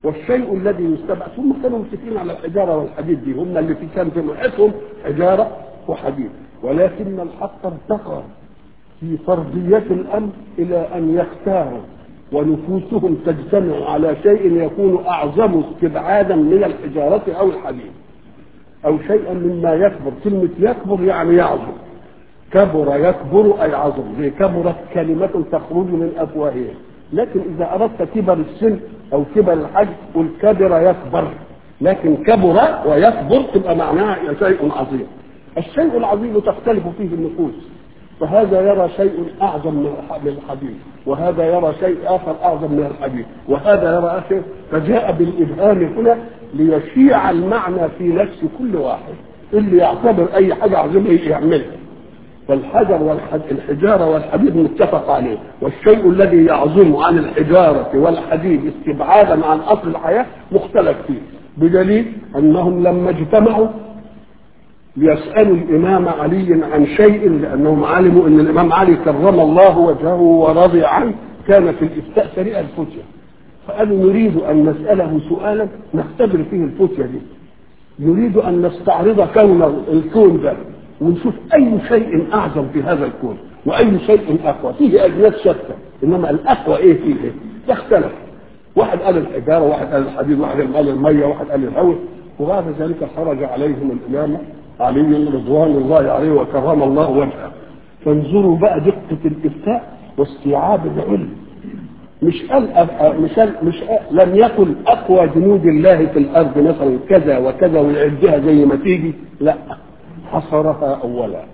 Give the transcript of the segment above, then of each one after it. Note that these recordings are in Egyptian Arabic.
والشيء الذي يستبعد هم كانوا متفقين على الحجاره والحديد دي هم اللي في كان في محيطهم حجاره وحديد ولكن الحق ارتقى في فرضيه الامر الى ان يختاروا ونفوسهم تجتمع على شيء يكون اعظم استبعادا من الحجاره او الحديد او شيئا مما يكبر كلمه يكبر يعني يعظم كبر يكبر اي عظم زي كبرت كلمه تخرج من افواههم لكن اذا اردت كبر السن او كبر الحجم قل كبر يكبر لكن كبر ويكبر تبقى معناها شيء عظيم الشيء العظيم تختلف فيه النفوس فهذا يرى شيء اعظم من الحديث وهذا يرى شيء اخر اعظم من الحديث وهذا يرى شيء فجاء بالابهام هنا ليشيع المعنى في نفس كل واحد اللي يعتبر اي حاجه عظيمه يعملها فالحجر والحجاره والحديد متفق عليه والشيء الذي يعظم عن الحجاره والحديد استبعادا عن اصل الحياه مختلف فيه بدليل انهم لما اجتمعوا ليسالوا الامام علي عن شيء لانهم علموا ان الامام علي كرم الله وجهه ورضي عنه كان في الافتاء سريع الفتيه فقالوا نريد ان نساله سؤالا نختبر فيه الفتيه دي نريد ان نستعرض كون الكون ده ونشوف اي شيء اعظم في هذا الكون واي شيء اقوى فيه اجناس شتى انما الاقوى ايه فيه إيه؟ يختلف واحد قال الحجاره واحد قال الحديد واحد قال الميه واحد قال الهواء وبعد ذلك خرج عليهم الامام علي رضوان الله عليه وكرم الله وجهه فانظروا بقى دقه الافتاء واستيعاب العلم مش قال مش قال مش قال لم يقل اقوى جنود الله في الارض مثلا كذا وكذا ويعدها زي ما تيجي لا حصرها اولا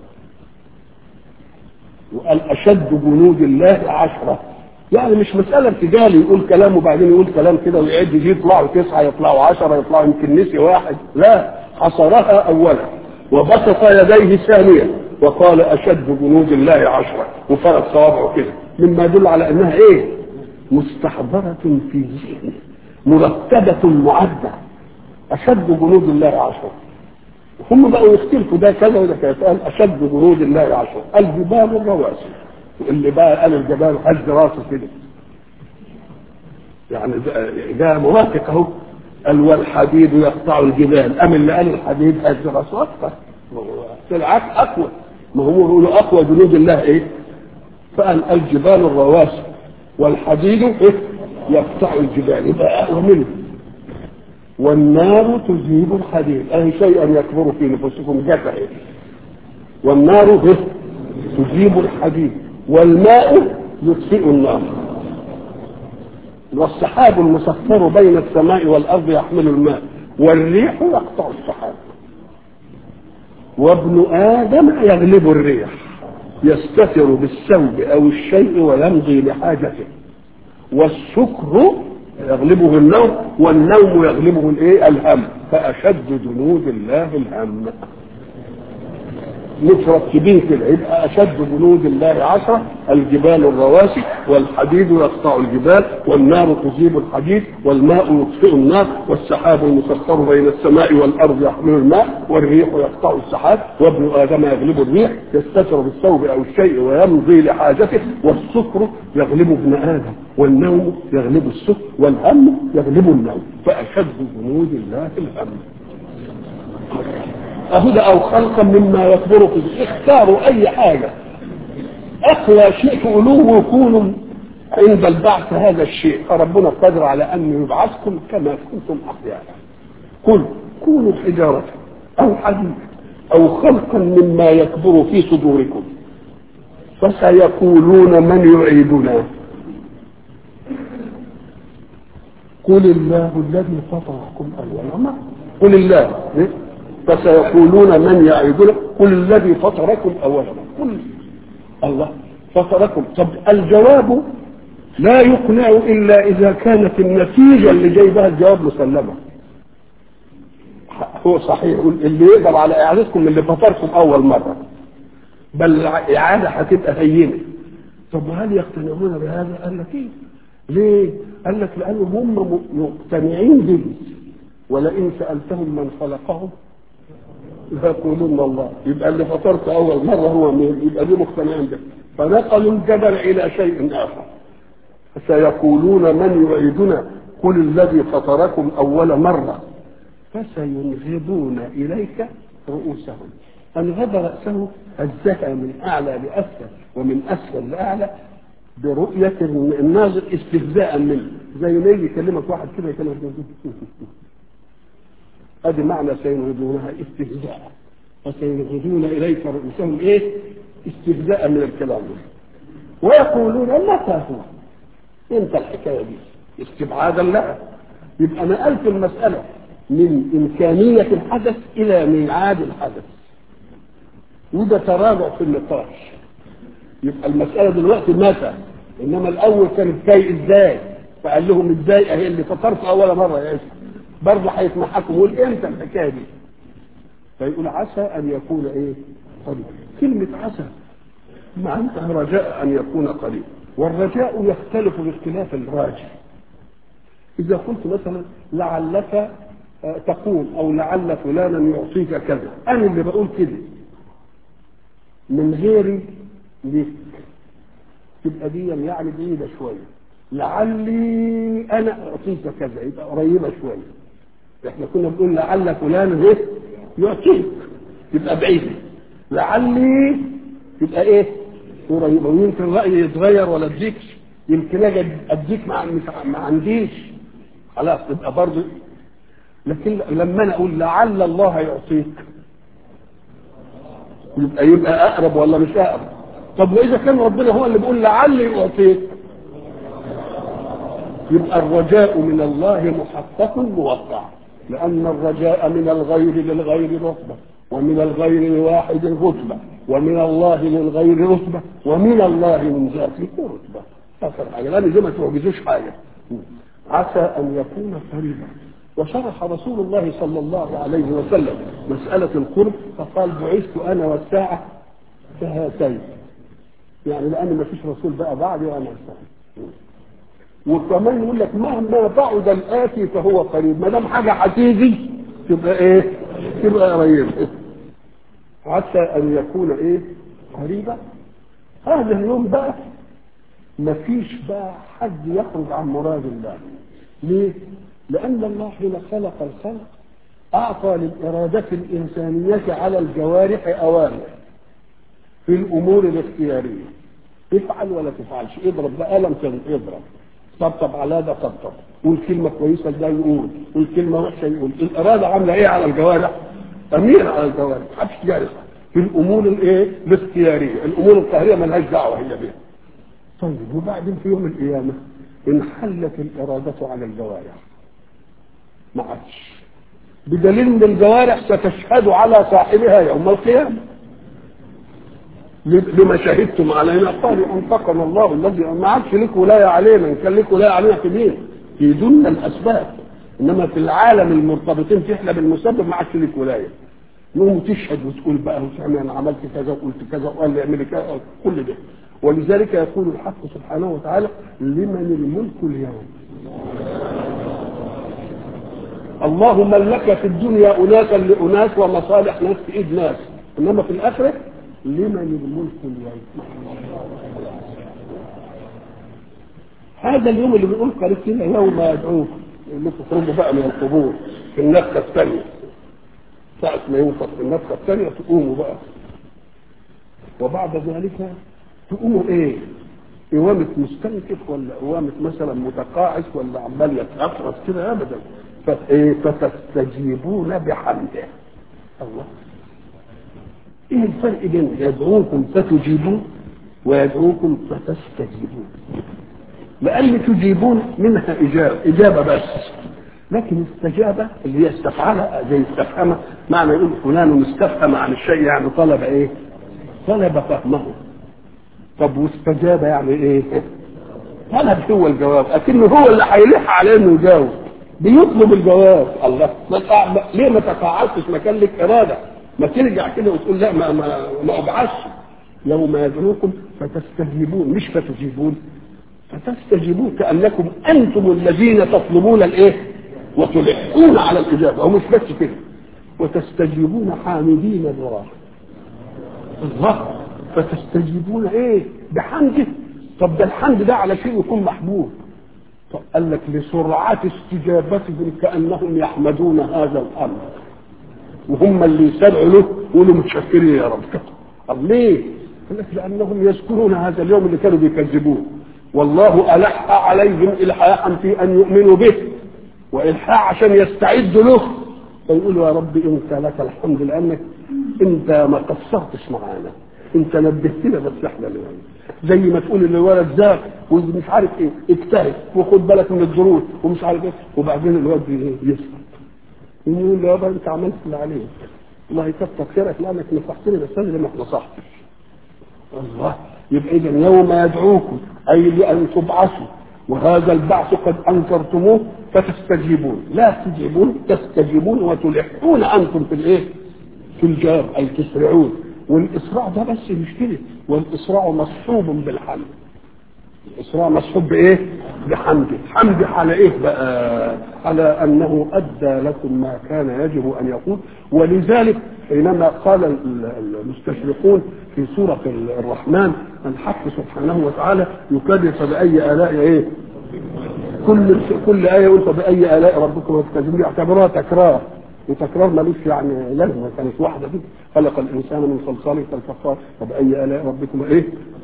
وقال اشد جنود الله عشره يعني مش مسألة ارتجال يقول كلام وبعدين يقول كلام كده ويعد دي يطلعوا تسعة يطلعوا عشرة يطلعوا يمكن نسي واحد لا حصرها أولا وبسط يديه ثانيا وقال أشد جنود الله عشرة وفرد صوابعه كده مما يدل على أنها إيه مستحضرة في ذهنه مرتبة معدة أشد جنود الله عشرة هم بقوا يختلفوا ده كذا وده كذا قال اشد جنود الله عشرة الجبال الرواسي اللي بقى قال الجبال هز راسه كده يعني ده, ده موافق اهو قال والحديد يقطع الجبال ام اللي قال الحديد هز راسه اكثر العكس اقوى ما هو يقولوا اقوى جنود الله ايه فقال الجبال الرواسي والحديد ايه يقطع الجبال يبقى اقوى منه والنار تذهب الحديد أي شيئا يكبر في نفوسكم جفع والنار تذهب الحديد والماء يطفئ النار والسحاب المسخر بين السماء والأرض يحمل الماء والريح يقطع السحاب وابن آدم يغلب الريح يستتر بالثوب أو الشيء ويمضي لحاجته والسكر يغلبه النوم والنوم يغلبه الايه الهم فاشد جنود الله الهم مترتبين كده يبقى اشد جنود الله عشرة الجبال الرواسي والحديد يقطع الجبال والنار تجيب الحديد والماء يطفئ النار والسحاب المسخر بين السماء والارض يحمل الماء والريح يقطع السحاب وابن ادم يغلب الريح يستتر بالثوب او الشيء ويمضي لحاجته والسكر يغلب ابن ادم والنوم يغلب السكر والهم يغلب النوم فاشد جنود الله الهم أهدى أو خلقا مما يكبر فيه اختاروا أي حاجة أقوى شيء تقولوه يكون عند البعث هذا الشيء فربنا قادر على أن يبعثكم كما كنتم أحياء قل كونوا حجارة أو حديد أو خلقا مما يكبر في صدوركم فسيقولون من يعيدنا قل الله الذي فطركم أول مرة قل الله فسيقولون من يعيدنا قل الذي فطركم أول مرة قل الله فطركم طب الجواب لا يقنع إلا إذا كانت النتيجة اللي جايبها الجواب مسلمة هو صحيح اللي يقدر على إعادتكم اللي فطركم أول مرة بل الإعادة هتبقى هينة طب هل يقتنعون بهذا؟ قال لك إيه؟ ليه؟ قال لك لأنهم هم مقتنعين به ولئن سألتهم من خلقهم ليقولون الله يبقى اللي فطرت أول مرة هو مين؟ يبقى دي مقتنعين به فنقلوا الجدل إلى شيء آخر سيقولون من يعيدنا قل الذي فطركم أول مرة فسينغضون إليك رؤوسهم أنغض رأسه هزها من أعلى لأسفل ومن أسفل لأعلى برؤية الناظر استهزاء منه زي ما يجي يكلمك واحد كده يكلمك ادي معنى سينغضونها استهزاء فسينغضون اليك رؤوسهم ايه؟ استهزاء من الكلام ويقولون متى هو؟ امتى الحكايه دي؟ استبعادا لها يبقى نقلت المساله من امكانيه الحدث الى ميعاد الحدث وده تراجع في النقاش يبقى المساله دلوقتي متى؟ انما الاول كانت كي ازاي؟ فقال لهم ازاي اهي اللي فطرت اول مره يا اسف برضه هيسمحكم يقول امتى الحكايه دي؟ فيقول عسى ان يكون ايه؟ قريب كلمه عسى معناها رجاء ان يكون قريب والرجاء يختلف باختلاف الراجع اذا قلت مثلا لعلك تقول او لعل فلانا يعطيك كذا انا اللي بقول كده من غيري ليك تبقى دي يعني بعيده شويه لعلي انا اعطيك كذا يبقى قريبه شويه احنا كنا بنقول لعل فلان ايه يعطيك يبقى بعيده لعلي يبقى ايه قريبه ويمكن رايي يتغير ولا اديكش يمكن اجي اديك ما ما عنديش خلاص تبقى برضه لكن لما انا اقول لعل الله يعطيك يبقى يبقى اقرب ولا مش اقرب طب واذا كان ربنا هو اللي بيقول لعلي يعطيك يبقى الرجاء من الله محقق موقع لأن الرجاء من الغير للغير رتبة ومن الغير لواحد رتبة ومن الله للغير رتبة ومن الله من ذاته رتبة آخر حاجة لأن دي ما تعجزوش حاجة عسى أن يكون قريبا وشرح رسول الله صلى الله عليه وسلم مسألة القرب فقال بعثت أنا والساعة كهاتين يعني لأن ما فيش رسول بقى بعدي وأنا الساعة وكمان يقول لك مهما بعد الآتي فهو قريب ما دام حاجة هتيجي تبقى إيه؟ تبقى قريبة عسى أن يكون إيه؟ قريبا هذا اليوم بقى ما فيش بقى حد يخرج عن مراد الله ليه؟ لأن الله حين خلق الخلق أعطى للإرادة الإنسانية على الجوارح أوامر في الأمور الاختيارية افعل ولا تفعلش اضرب ده قلم اضرب طبطب على ده طبطب قول كلمة كويسة ده يقول قول كلمة وحشة يقول الإرادة عاملة إيه على الجوارح؟ أمير على الجوارح محدش جالس في الأمور الإيه؟ الاختيارية الأمور القهرية ملهاش دعوة هي بيها طيب وبعدين في يوم القيامة انحلت الإرادة على الجوارح ما عادش بدليل ان الجوارح ستشهد على صاحبها يوم القيامه لما شهدتم علينا قالوا انطقنا الله الذي ما عادش لك ولايه علينا ان كان لك ولايه علينا في مين؟ في دون الاسباب انما في العالم المرتبطين فيه احنا بالمسبب ما عادش لك ولايه يوم تشهد وتقول بقى وتعمل انا عملت كذا وقلت كذا وقال لي اعملي كذا كل ده ولذلك يقول الحق سبحانه وتعالى لمن الملك اليوم الله ملك في الدنيا اناسا لاناس ومصالح ناس في ايد ناس انما في الاخره لمن الملك اليوم هذا اليوم اللي بنقول قريب كده يوم يدعوكم انكم تخرجوا بقى من القبور في النفخه الثانيه ساعة ما ينفخ في النفخه الثانيه تقوموا بقى وبعد ذلك تقوموا ايه؟ قوامة مستنكف ولا قوامة مثلا متقاعس ولا عمال يتأفرس كده ابدا فتستجيبون بحمده الله ايه الفرق بين يدعوكم فتجيبون ويدعوكم فتستجيبون لان تجيبون منها اجابه اجابه بس لكن استجابه اللي هي استفعلها زي استفهم معنى يقول فلان استفهم عن الشيء يعني طلب ايه؟ طلب فهمه طب واستجاب يعني ايه؟ طلب هو الجواب لكنه هو اللي هيلح عليه انه يجاوب بيطلب الجواب الله ما تقع... ليه ما تقاعدتش مكان لك اراده ما ترجع كده وتقول لا ما ما, ما ابعثش يوم يدعوكم فتستجيبون مش فتجيبون فتستجيبون كانكم انتم الذين تطلبون الايه وتلحون على الاجابه ومش بس كده وتستجيبون حامدين الله الله فتستجيبون ايه بحمده طب ده الحمد ده على شيء يكون محبوب طب قال لك لسرعة استجابتهم كأنهم يحمدون هذا الأمر وهم اللي يسرعوا له يقولوا متشكرين يا رب طب ليه؟ قال لك لأنهم يذكرون هذا اليوم اللي كانوا بيكذبوه والله ألح عليهم إلحاحا في أن يؤمنوا به وإلحاح عشان يستعدوا له فيقولوا يا رب أنت لك الحمد لأنك أنت ما قصرتش معانا أنت نبهتنا بس إحنا اللي زي ما تقول للولد ذاك ومش عارف ايه اجتهد وخد بالك من الدروس ومش عارف ايه وبعدين الواد يسقط يقول له يابا انت عملت اللي عليك الله يكتر خيرك لانك نصحتني بس انا ما نصحتش الله يبقى اذا يوم يدعوكم اي لان تبعثوا وهذا البعث قد انكرتموه فتستجيبون لا تجيبون تستجيبون وتلحون انتم في الايه؟ في الجار اي تسرعون والاسراع ده بس مش كده والاسراع مصحوب بالحمد الاسراع مصحوب بايه؟ بحمده حمد على ايه بقى؟ على انه ادى لكم ما كان يجب ان يقول ولذلك حينما قال المستشرقون في سوره الرحمن الحق سبحانه وتعالى يكرر فباي الاء ايه؟ كل كل ايه يقول فباي الاء ربكم تكذبون يعتبروها تكرار وتكرار ملوش يعني لازمه كانت واحده كده خلق الانسان من صلصال كالفخار فباي الاء ربكم ايه؟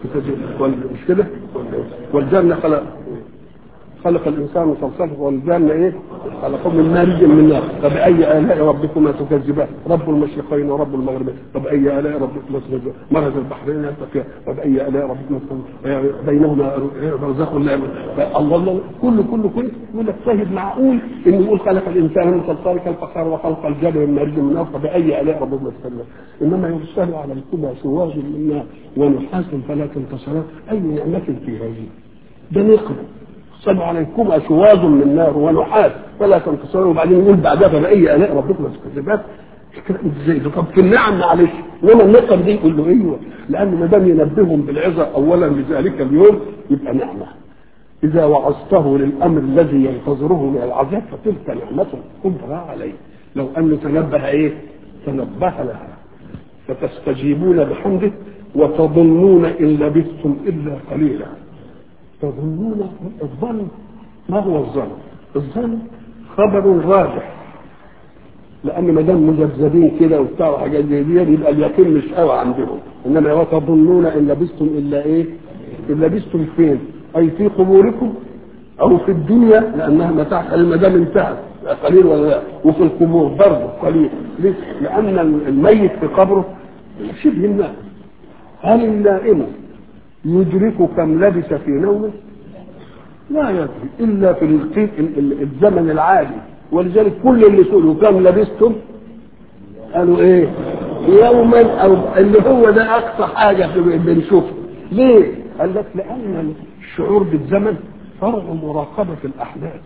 مش كده؟ والجنه خلق خلق الانسان من صلصال والجنه ايه؟ خلقه من مارج من نار فباي الاء ربكما تكذبان؟ رب المشرقين ورب المغربين فباي الاء ربكما تكذبان؟ مرج البحرين يلتقيان فباي الاء ربكما تكذبان؟ بينهما برزخ لا الله الله كل كل كل يقول لك شاهد معقول انه يقول خلق الانسان من صلصال كالفخار وخلق الجبل من مارج من نار فباي الاء ربكما تكذبان؟ انما يرسل على الكبى شواظ من نار ونحاس فلا تنتصران اي نعمه في هذه ده نقمه صلوا عليكم أشواظ من نار ونحاس فلا تنتصروا وبعدين يقول بعدها فبأي آلاء ربكم تكذبات ازاي طب في النعم معلش انما النقم دي يقول له ايوه لان ما دام ينبههم بالعظه اولا لذلك اليوم يبقى نعمه اذا وعظته للامر الذي ينتظره من العذاب فتلك نعمه كبرى عليه لو انه تنبه ايه تنبه لها فتستجيبون بحمده وتظنون ان لبثتم الا قليلا تظنون الظن ما هو الظن؟ الظن خبر راجح لان ما دام مجذبين كده وبتاع وحاجات زي دي يبقى اليقين مش قوي عندهم انما وتظنون ان لبثتم الا ايه؟ ان لبثتم فين؟ اي في قبوركم او في الدنيا لانها متاع قليل ما دام انتهت قليل ولا لا وفي القبور برضه قليل ليه؟ لان الميت في قبره شبه النائم هل النائم يدرك كم لبس في نومه لا يدري الا في الزمن العادي ولذلك كل اللي سئلوا كم لبستم قالوا ايه يوما او اللي هو ده اقصى حاجه بنشوفه ليه قال لك لان الشعور بالزمن فرع مراقبه الاحداث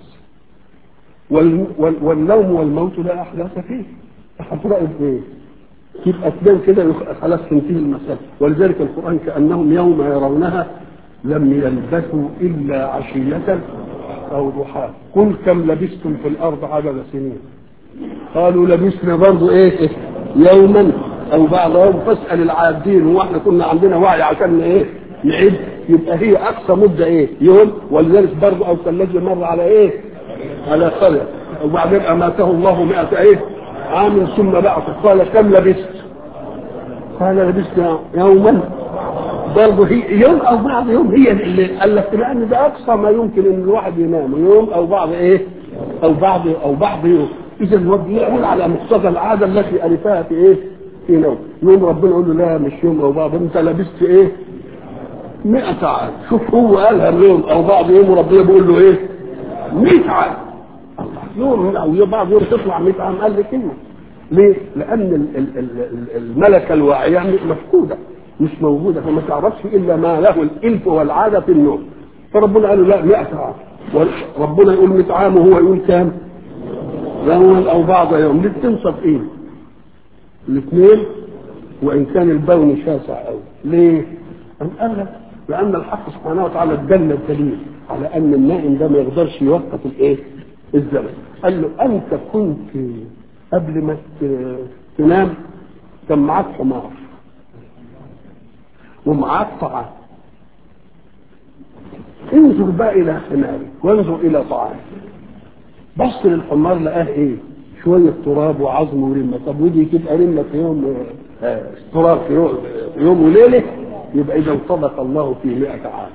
والنوم والموت لا احداث فيه هتراقب ايه يبقى تبان كده خلاص تنتهي المسألة ولذلك القرآن كأنهم يوم يرونها لم يلبثوا إلا عشية أو ضحاها قل كم لبستم في الأرض عدد سنين قالوا لبسنا برضو إيه, إيه يوما أو بعض يوم فاسأل العادين هو احنا كنا عندنا وعي عشان إيه نعد يبقى هي أقصى مدة إيه يوم ولذلك برضو أو كالذي مر على إيه على قرية وبعدين أماته الله مئة إيه عام ثم بعث قال كم لبست قال لبست يوما برضه هي يوم او بعض يوم هي اللي قال لك لان ده اقصى ما يمكن ان الواحد ينام يوم او بعض ايه او بعض او بعض يوم اذا الواد يعمل على مقتضى العاده التي الفها في ايه في نوم يوم ربنا يقول له لا مش يوم او بعض انت لبست ايه 100 عام شوف هو قالها اليوم او بعض يوم وربنا بيقول له ايه 100 عام يوم او بعض يوم تطلع 100 عام قال لي كلمه ليه؟ لان الملكه الواعيه مفقوده مش موجوده فما تعرفش الا ما له الالف والعاده في النوم فربنا قال له لا 100 عام وربنا يقول 100 عام وهو يقول كام؟ يوما او بعض يوم ليه تنصف ايه؟ الاثنين وان كان البون شاسع قوي ليه؟ أم قال لك لان الحق سبحانه وتعالى ادلنا الدليل على ان النائم ده ما يقدرش يوقف الايه؟ الزمن قال له انت كنت قبل ما تنام كان معاك حمار ومعاك طعام انظر بقى الى حمارك وانظر الى طعامك بص للحمار لقاه ايه شويه تراب وعظم ورمه طب ودي تبقى رمه في يوم آه تراب في يوم, في يوم وليله يبقى اذا صدق الله في مئة عام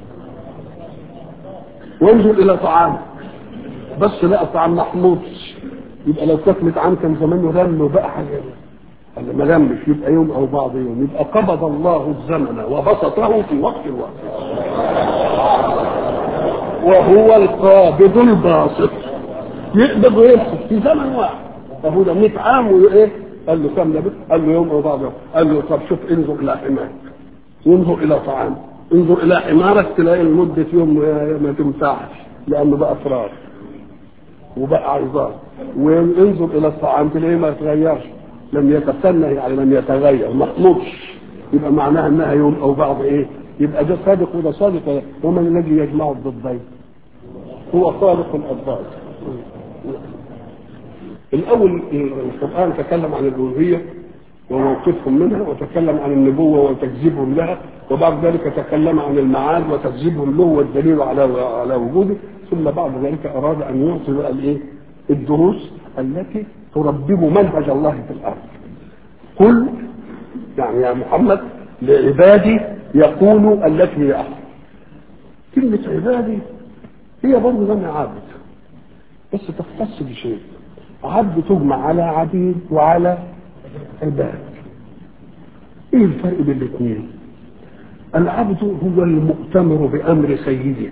وانظر الى طعامك بس لقى طعام محمود يبقى لو كانت عام كان زمانه رم وبقى حاجه قال ما رمش يبقى يوم او بعض يوم يبقى قبض الله الزمن وبسطه في وقت الوقت وهو القابض الباسط يقبض ويبسط في زمن واحد فهو ده 100 عام وايه قال له كم لبث قال له يوم او بعض يوم قال له طب شوف انظر الى حمارك وانظر الى طعامك انظر الى حمارك تلاقي لمده يوم ما تنفعش لانه بقى فراغ وبقى عظام وانظر الى الطعام تلاقيه ما يتغيرش لم يتسنى يعني لم يتغير ما حمضش يبقى معناها انها يوم او بعض ايه يبقى ده صادق وده صادق ومن الذي يجمع الضدين هو خالق الأضداد الأول القرآن تكلم عن الألوهية وموقفهم منها وتكلم عن النبوة وتكذيبهم لها وبعد ذلك تكلم عن المعاد وتكذيبهم له والدليل على على وجوده ثم بعد ذلك أراد أن يعطي بقى الإيه؟ الدروس التي تربب منهج الله في الأرض قل يعني يا محمد لعبادي يقول التي هي أحسن كلمة عبادي هي برضه جمع عبد بس تختص بشيء عبد تجمع على عبيد وعلى عباد ايه الفرق بين الاثنين العبد هو المؤتمر بامر سيده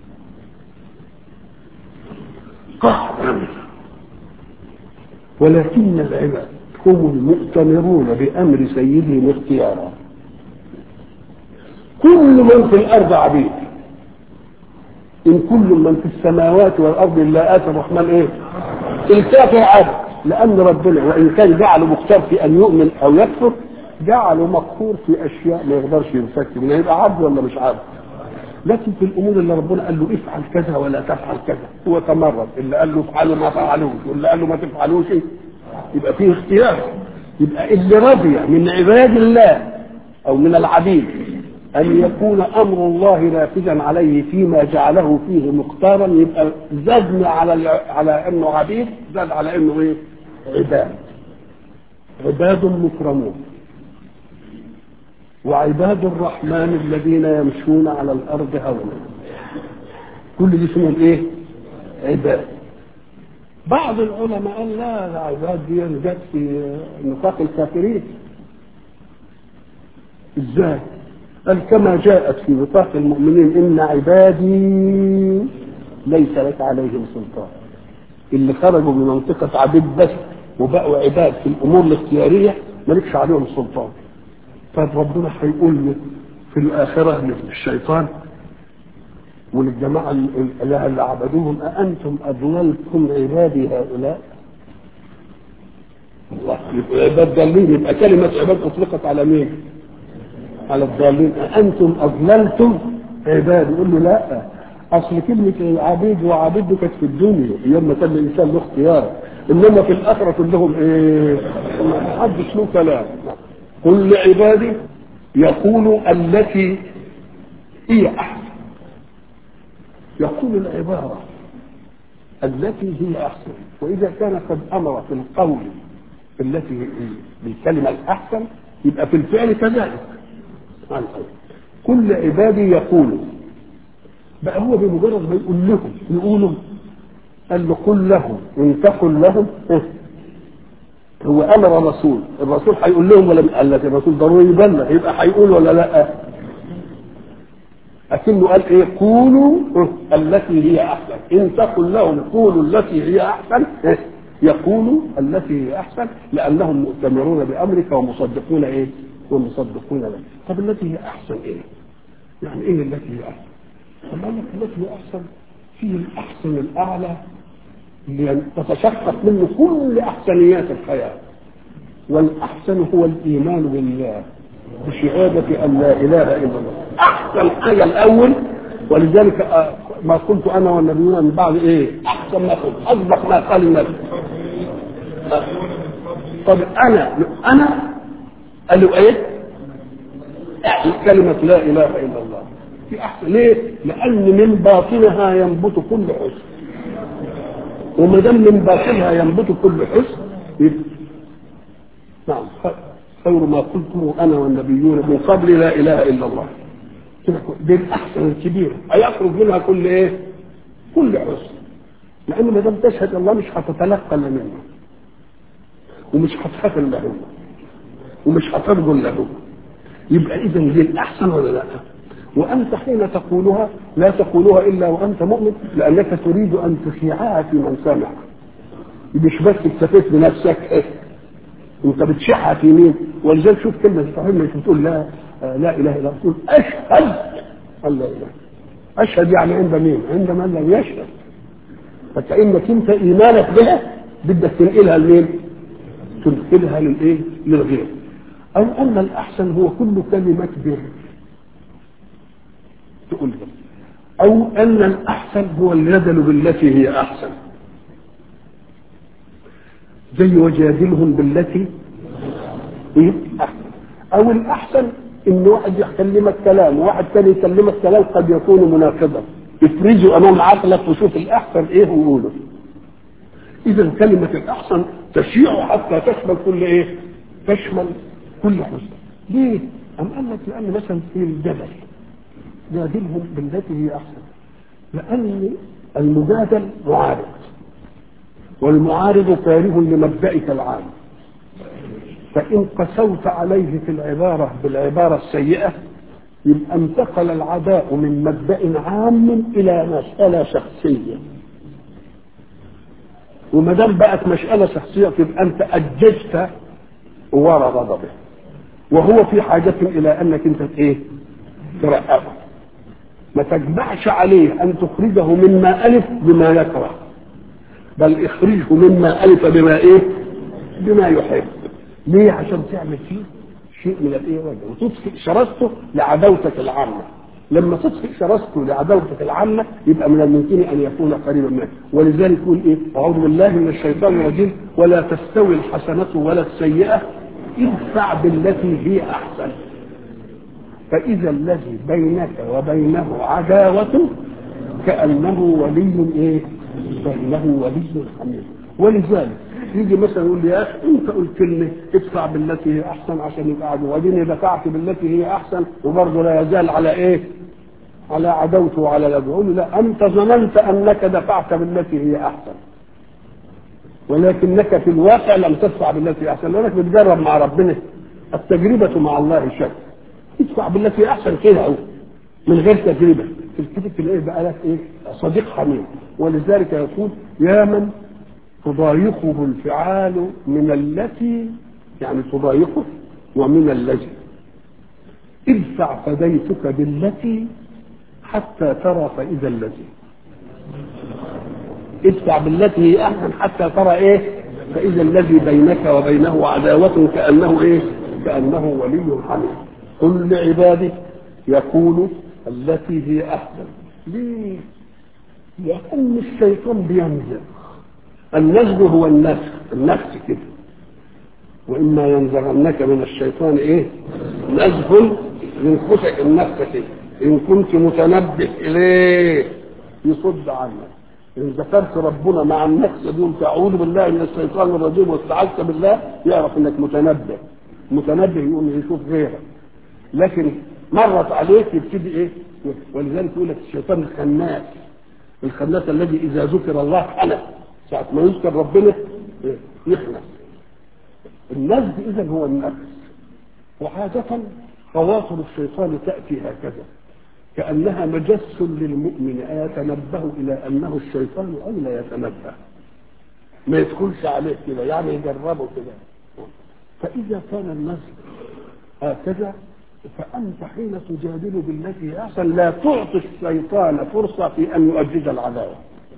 قهرا ولكن العباد هم المؤتمرون بامر سيدهم اختيارا كل من في الارض عبيد ان كل من في السماوات والارض الا اتى الرحمن ايه الكافر عبد لان ربنا وان كان جعله مختار في ان يؤمن او يكفر جعله مقهور في اشياء ما يقدرش ينفك منها يبقى عبد ولا مش عبد لكن في الامور اللي ربنا قال له افعل كذا ولا تفعل كذا هو تمرد اللي قال له افعلوا ما فعلوش واللي قال له ما تفعلوش يبقى فيه اختيار يبقى اللي رضي من عباد الله او من العبيد أن يكون أمر الله نافذا عليه فيما جعله فيه مختارا يبقى زادنا على على إنه عبيد زاد على إنه إيه؟ عباد عباد مكرمون وعباد الرحمن الذين يمشون على الأرض هونا كل دي اسمهم إيه؟ عباد بعض العلماء قال لا العباد دي جت في نطاق الكافرين ازاي؟ قال كما جاءت في نطاق المؤمنين ان عبادي ليس لك عليهم سلطان اللي خرجوا من منطقة عبيد بس وبقوا عباد في الأمور الاختيارية مالكش عليهم سلطان طيب ربنا هيقول له في الآخرة للشيطان وللجماعة اللي عبدوهم أأنتم أضللتم عبادي هؤلاء الله يبقى عباد ضالين يبقى كلمة عباد أطلقت على مين؟ على الضالين أنتم أضللتم عبادي يقول له لا أصل كلمة عبيد وعبيد كانت في الدنيا أيام ما كان الإنسان له اختيار إنما في الآخرة كلهم إيه؟ ما حدش له كلام قل لعبادي يقول التي هي أحسن يقول العبارة التي هي أحسن وإذا كان قد أمر في القول التي بالكلمة الأحسن يبقى في الفعل كذلك كل عبادي يقول بقى هو بمجرد ما يقول لهم يقولوا قال له قل لهم ان تقل لهم هو امر رسول الرسول هيقول لهم ولا قال لك الرسول ضروري يبلغ يبقى هيقول ولا لا لكنه قال ايه قولوا التي هي احسن ان تقل لهم قولوا التي هي احسن يقولوا التي هي احسن لانهم مؤتمرون بامرك ومصدقون ايه ومصدقون لك طب التي هي احسن ايه يعني ايه التي هي احسن طب قال لك التي هي احسن فيه الاحسن الاعلى اللي تتشقق منه كل احسنيات الحياه والاحسن هو الايمان بالله بشهاده ان لا اله الا الله احسن حاجه الاول ولذلك ما قلت انا والنبيون من بعد ايه احسن ما قلت اصدق ما قال النبي طب انا انا قال له ايه كلمة لا إله إلا الله في احسن ليه؟ لان من باطنها ينبت كل حسن وما دام من باطنها ينبت كل حسن يبقى نعم خير ما قلته انا والنبيون من قبل لا اله الا الله دي الاحسن الكبيره هيخرج منها كل ايه؟ كل حسن لان ما دام تشهد الله مش هتتلقى الا منه ومش هتخاف الا هو ومش هترجو الا هو يبقى اذا دي الاحسن ولا لا؟ وانت حين تقولها لا تقولها الا وانت مؤمن لانك تريد ان تشيعها في من سمع مش بس اكتفيت بنفسك انت بتشيعها في مين ولذلك شوف كلمه صحيح مش بتقول لا لا اله الا الله تقول اشهد ان لا اله اشهد يعني عند مين عند من لم يشهد فكانك انت ايمانك بها بدك تنقلها لمين تنقلها للايه للغير او ان الاحسن هو كل كلمه بر تقول ده او ان الاحسن هو الجدل بالتي هي احسن زي وجادلهم بالتي هي احسن او الاحسن ان واحد يكلمك كلام وواحد تاني يكلمك كلام قد يكون مناقضا افرزه امام عقلك وشوف الاحسن ايه وقوله اذا كلمه الاحسن تشيع حتى تشمل كل ايه تشمل كل حسن ليه ام قال لك لان مثلا في الجدل جادلهم بالتي هي احسن لان المجادل معارض والمعارض كاره لمبدئك العام فإن قسوت عليه في العبارة بالعبارة السيئة يبقى انتقل العداء من مبدأ عام إلى مسألة شخصية وما دام بقت مسألة شخصية تبقى أنت أججت ورا غضبه وهو في حاجة إلى أنك أنت إيه؟ ترقبه ما تجمعش عليه أن تخرجه مما ألف بما يكره بل اخرجه مما ألف بما إيه؟ بما يحب ليه عشان تعمل فيه شيء من الايه وجه وتطفئ شراسته لعداوتك العامه لما تطفئ شراسته لعداوتك العامه يبقى من الممكن ان يكون قريبا منك ولذلك يقول ايه اعوذ بالله من الشيطان الرجيم ولا تستوي الحسنه ولا السيئه ادفع بالتي هي احسن فاذا الذي بينك وبينه عداوه كانه ولي ايه كانه ولي حميد ولذلك يجي مثلا يقول لي يا اخي انت قلت لي ادفع بالتي هي احسن عشان يبقى عدو واديني دفعت بالتي هي احسن وبرضه لا يزال على ايه؟ على عدوته وعلى يده يقول له لا انت ظننت انك دفعت بالتي هي احسن ولكنك في الواقع لم تدفع بالتي هي احسن لانك بتجرب مع ربنا التجربه مع الله شك ادفع بالتي هي احسن كده اهو من غير تجربه تلتفت تلاقيه بقى لك ايه؟ صديق حميم ولذلك يقول يا من تضايقه الفعال من التي يعني تضايقه ومن الذي ادفع فديتك بالتي حتى ترى فإذا الذي ادفع بالتي هي أحسن حتى ترى إيه فإذا الذي بينك وبينه عداوة كأنه إيه كأنه ولي حميد قل لعبادي يقول التي هي أحسن ليه؟ لأن الشيطان بينزل النزغ هو النفس النفس كده واما ينزغنك من الشيطان ايه نزغ ينفسك النفس كده ان كنت متنبه اليه يصد عنك ان ذكرت ربنا مع النفس دي تعوذ بالله من الشيطان الرجيم واستعذت بالله يعرف انك متنبه متنبه يقوم يشوف غيرك لكن مرت عليك يبتدي ايه ولذلك يقول لك الشيطان الخناس الخناس الذي اذا ذكر الله خنس ساعة ما يذكر ربنا يخنس النزد إذا هو النفس وعادة خواطر الشيطان تأتي هكذا كأنها مجس للمؤمن أيتنبه إلى أنه الشيطان أو لا يتنبه ما يدخلش عليه كده يعني يجربه كده فإذا كان النزد هكذا فأنت حين تجادل بالتي هي أحسن لا تعطي الشيطان فرصة في أن يؤجج العداوة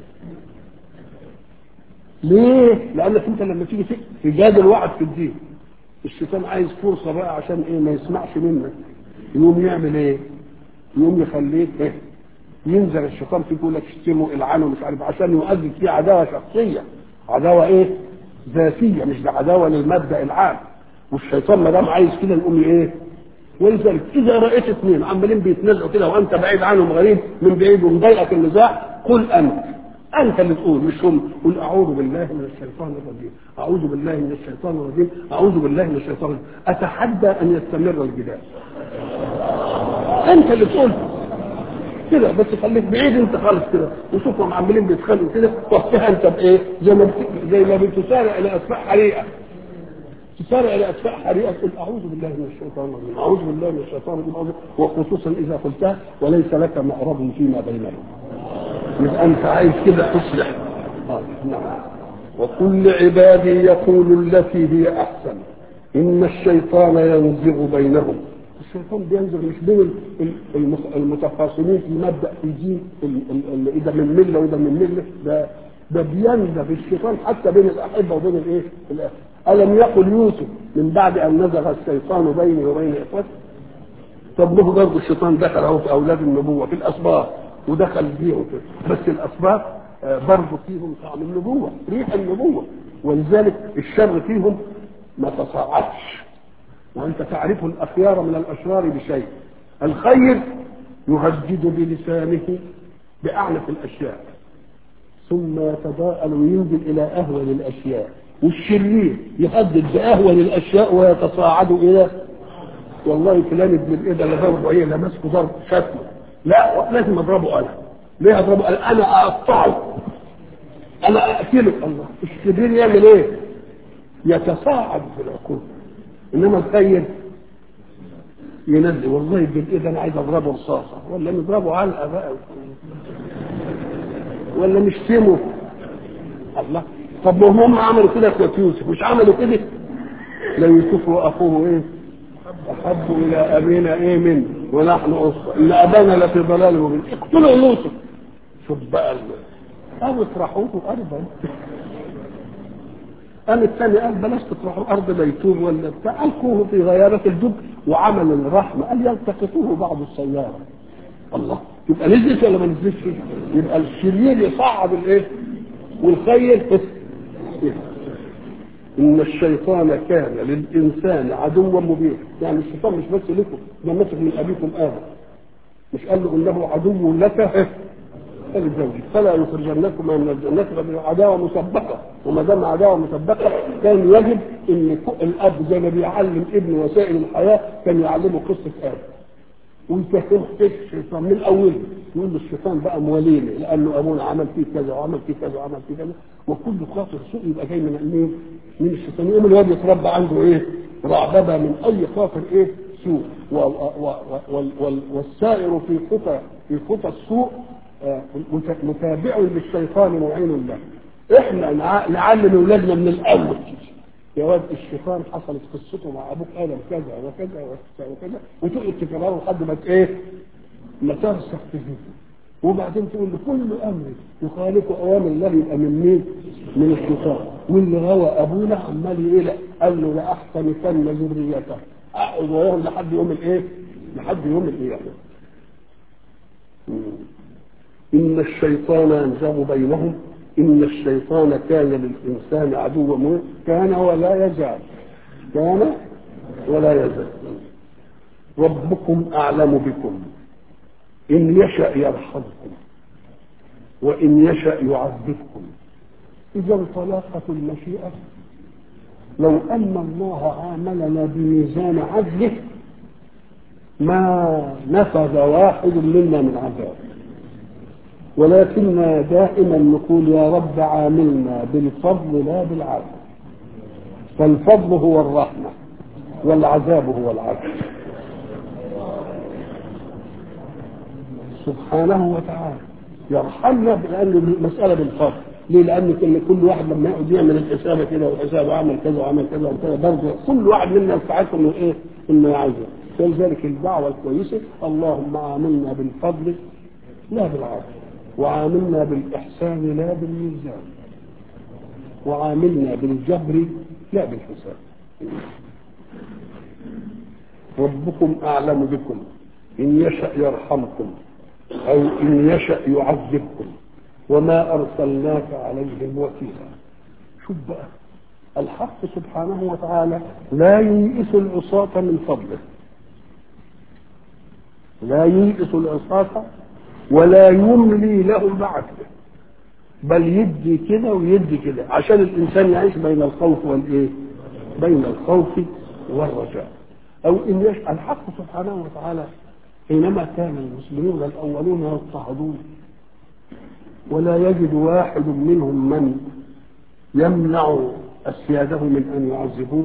ليه؟ لأنك أنت لما تيجي تجادل واحد في الدين الشيطان عايز فرصة بقى عشان إيه ما يسمعش منك يقوم يعمل إيه؟ يقوم يخليك إيه؟ ينزل الشيطان فيك يقول لك اشتمه العنه مش عارف عشان يؤجج فيه عداوة شخصية عداوة إيه؟ ذاتية مش ده عداوة للمبدأ العام والشيطان ما دام عايز كده يقوم إيه؟ ولذلك اذا رايت اثنين عمالين بيتنازعوا كده وانت بعيد عنهم غريب من بعيد ومضايقك النزاع قل انت انت اللي تقول مش هم قل اعوذ بالله من الشيطان الرجيم اعوذ بالله من الشيطان الرجيم اعوذ بالله من الشيطان الرجيم اتحدى ان يستمر الجدال انت اللي تقول كده بس خليك بعيد انت خالص كده وشوفهم عمالين بيتخانقوا كده وقتها انت بايه زي ما بت- زي ما بتسارع الى اسفاح حريقه تسارع الى اسفاح حريقه تقول اعوذ بالله من الشيطان الرجيم اعوذ بالله من الشيطان الرجيم أعوذ- وخصوصا اذا قلتها وليس لك مأرب فيما بينهم يبقى انت عايز كده تصلح آه، نعم وكل عبادي يقول التي هي احسن ان الشيطان ينزغ بينهم الشيطان بينزغ مش بين ال- ال- المخ- المتخاصمين في مبدا في دين ال- ال- ال- اذا من مله وده من مله ده ده بينزغ الشيطان حتى بين الاحبه وبين الايه؟ الأهل. الم يقل يوسف من بعد ان نزغ الشيطان بيني وبين اخوتي طب له برضه الشيطان دخل اهو في اولاد النبوه في الاسباط ودخل فيهم كده. بس الاسباط آه، برضه فيهم طعم النبوه ريح النبوه ولذلك الشر فيهم ما تصاعدش وانت تعرف الاخيار من الاشرار بشيء الخير يهدد بلسانه باعنف الاشياء ثم يتضاءل وينزل الى اهون الاشياء والشرير يهدد باهون الاشياء ويتصاعد الى والله فلان ابن الايد اللي ضربه ايه اللي ماسكه ضرب شكله لا لازم اضربه انا ليه اضربه انا انا اقطعه انا اقتله الله الشرير يعمل ايه يتصاعد في العقول انما الخير ينزل والله بالايد انا عايز اضربه رصاصه ولا نضربه علقه بقى ولا نشتمه الله طب ما هم عملوا كده اخوة يوسف مش عملوا كده لا يوسف واخوه ايه احب الى ابينا ايه من ونحن أصفى ان ابانا لفي ضلال مبين اقتلوا يوسف شوف بقى ال- او اطرحوه ارضا قام الثاني قال بلاش تطرحوا ارض بيتوم ولا بتاع القوه في غيابه الدب وعمل الرحمه قال يلتقطوه بعض السياره الله يبقى نزلت ولا ما نزلتش يبقى الشرير يصعد الايه والخير ان الشيطان كان للانسان عدوا مبينا يعني الشيطان مش بس لكم ده مسك من ابيكم ادم مش قال له انه عدو لك فلزوجك فلا يخرجنكما من الجنة فبه عداوة مسبقة وما دام عداوة مسبقة كان يجب ان الاب زي ما بيعلم ابنه وسائل الحياة كان يعلمه قصة ادم ويفهمه ايه الشيطان من اوله يقول له الشيطان بقى مواليني لانه ابونا عمل فيه كذا وعمل فيه كذا وعمل فيه كذا وكل خاطر سوء يبقى جاي من مين؟ من الشيطان يقوم الواد يتربى عنده ايه؟ رعببه من اي خاطر ايه؟ سوء و- و- و- وال- وال- والسائر في خطى في خطى السوء آه، مت- متابع للشيطان معين له احنا نع- نعلم اولادنا من الاول يا واد الشيطان حصلت قصته مع ابوك ادم كذا وكذا وكذا وكذا وتقعد تكرره لحد ما ت- ايه ما ترسخ في ذهنك وبعدين تقول له كل امر يخالف اوامر الله يبقى من مين؟ من الشيطان واللي غوى ابونا عمال يقلق قال له لاحسنكن ذريته اقعد وياهم لحد يوم الايه؟ لحد يوم القيامه. مم. ان الشيطان ينزغ بينهم ان الشيطان كان للانسان عدوا مبينا كان ولا يزال كان ولا يزال ربكم اعلم بكم ان يشا يرحمكم وان يشا يعذبكم اذا طلاقه المشيئه لو ان الله عاملنا بميزان عدله ما نفذ واحد منا من عذاب ولكننا دائما نقول يا رب عاملنا بالفضل لا بالعدل فالفضل هو الرحمة والعذاب هو العدل سبحانه وتعالى يرحمنا لأن المسألة بالفضل ليه؟ لأن كل كل واحد لما يقعد يعمل الحساب كده والحساب وعمل كذا وعمل كذا وكذا برضه كل واحد منا يستحق انه ايه؟ انه يعذب ولذلك الدعوة الكويسة اللهم عاملنا بالفضل لا بالعدل وعاملنا بالإحسان لا بالميزان وعاملنا بالجبر لا بالحساب ربكم أعلم بكم إن يشأ يرحمكم أو إن يشأ يعذبكم وما أرسلناك عليهم وكيلا شوف بقى الحق سبحانه وتعالى لا ييئس العصاة من فضله لا ييئس العصاة ولا يملي له بعد بل يدي كده ويدي كده عشان الانسان يعيش بين الخوف والايه بين الخوف والرجاء او ان يش... الحق سبحانه وتعالى حينما كان المسلمون الاولون يضطهدون ولا يجد واحد منهم من يمنع اسياده من ان يعذبوه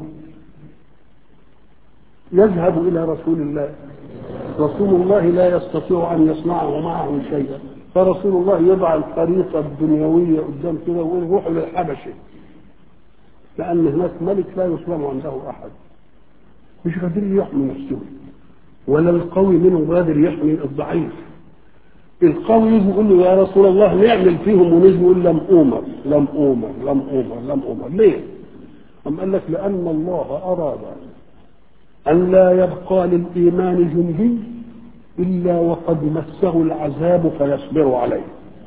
يذهب الى رسول الله رسول الله لا يستطيع ان يصنعه معه شيئا فرسول الله يضع الخريطه الدنيويه قدام كده ويقول روحوا للحبشه لان هناك ملك لا يسلم عنده احد مش قادر يحمي نفسه ولا القوي منه قادر يحمي الضعيف القوي يجي يقول له يا رسول الله نعمل فيهم ونجي يقول لم اومر لم اومر لم اومر لم اومر ليه؟ أم قال لك لأن الله أراد أن لا يبقى للإيمان جندي إلا وقد مسه العذاب فيصبر عليه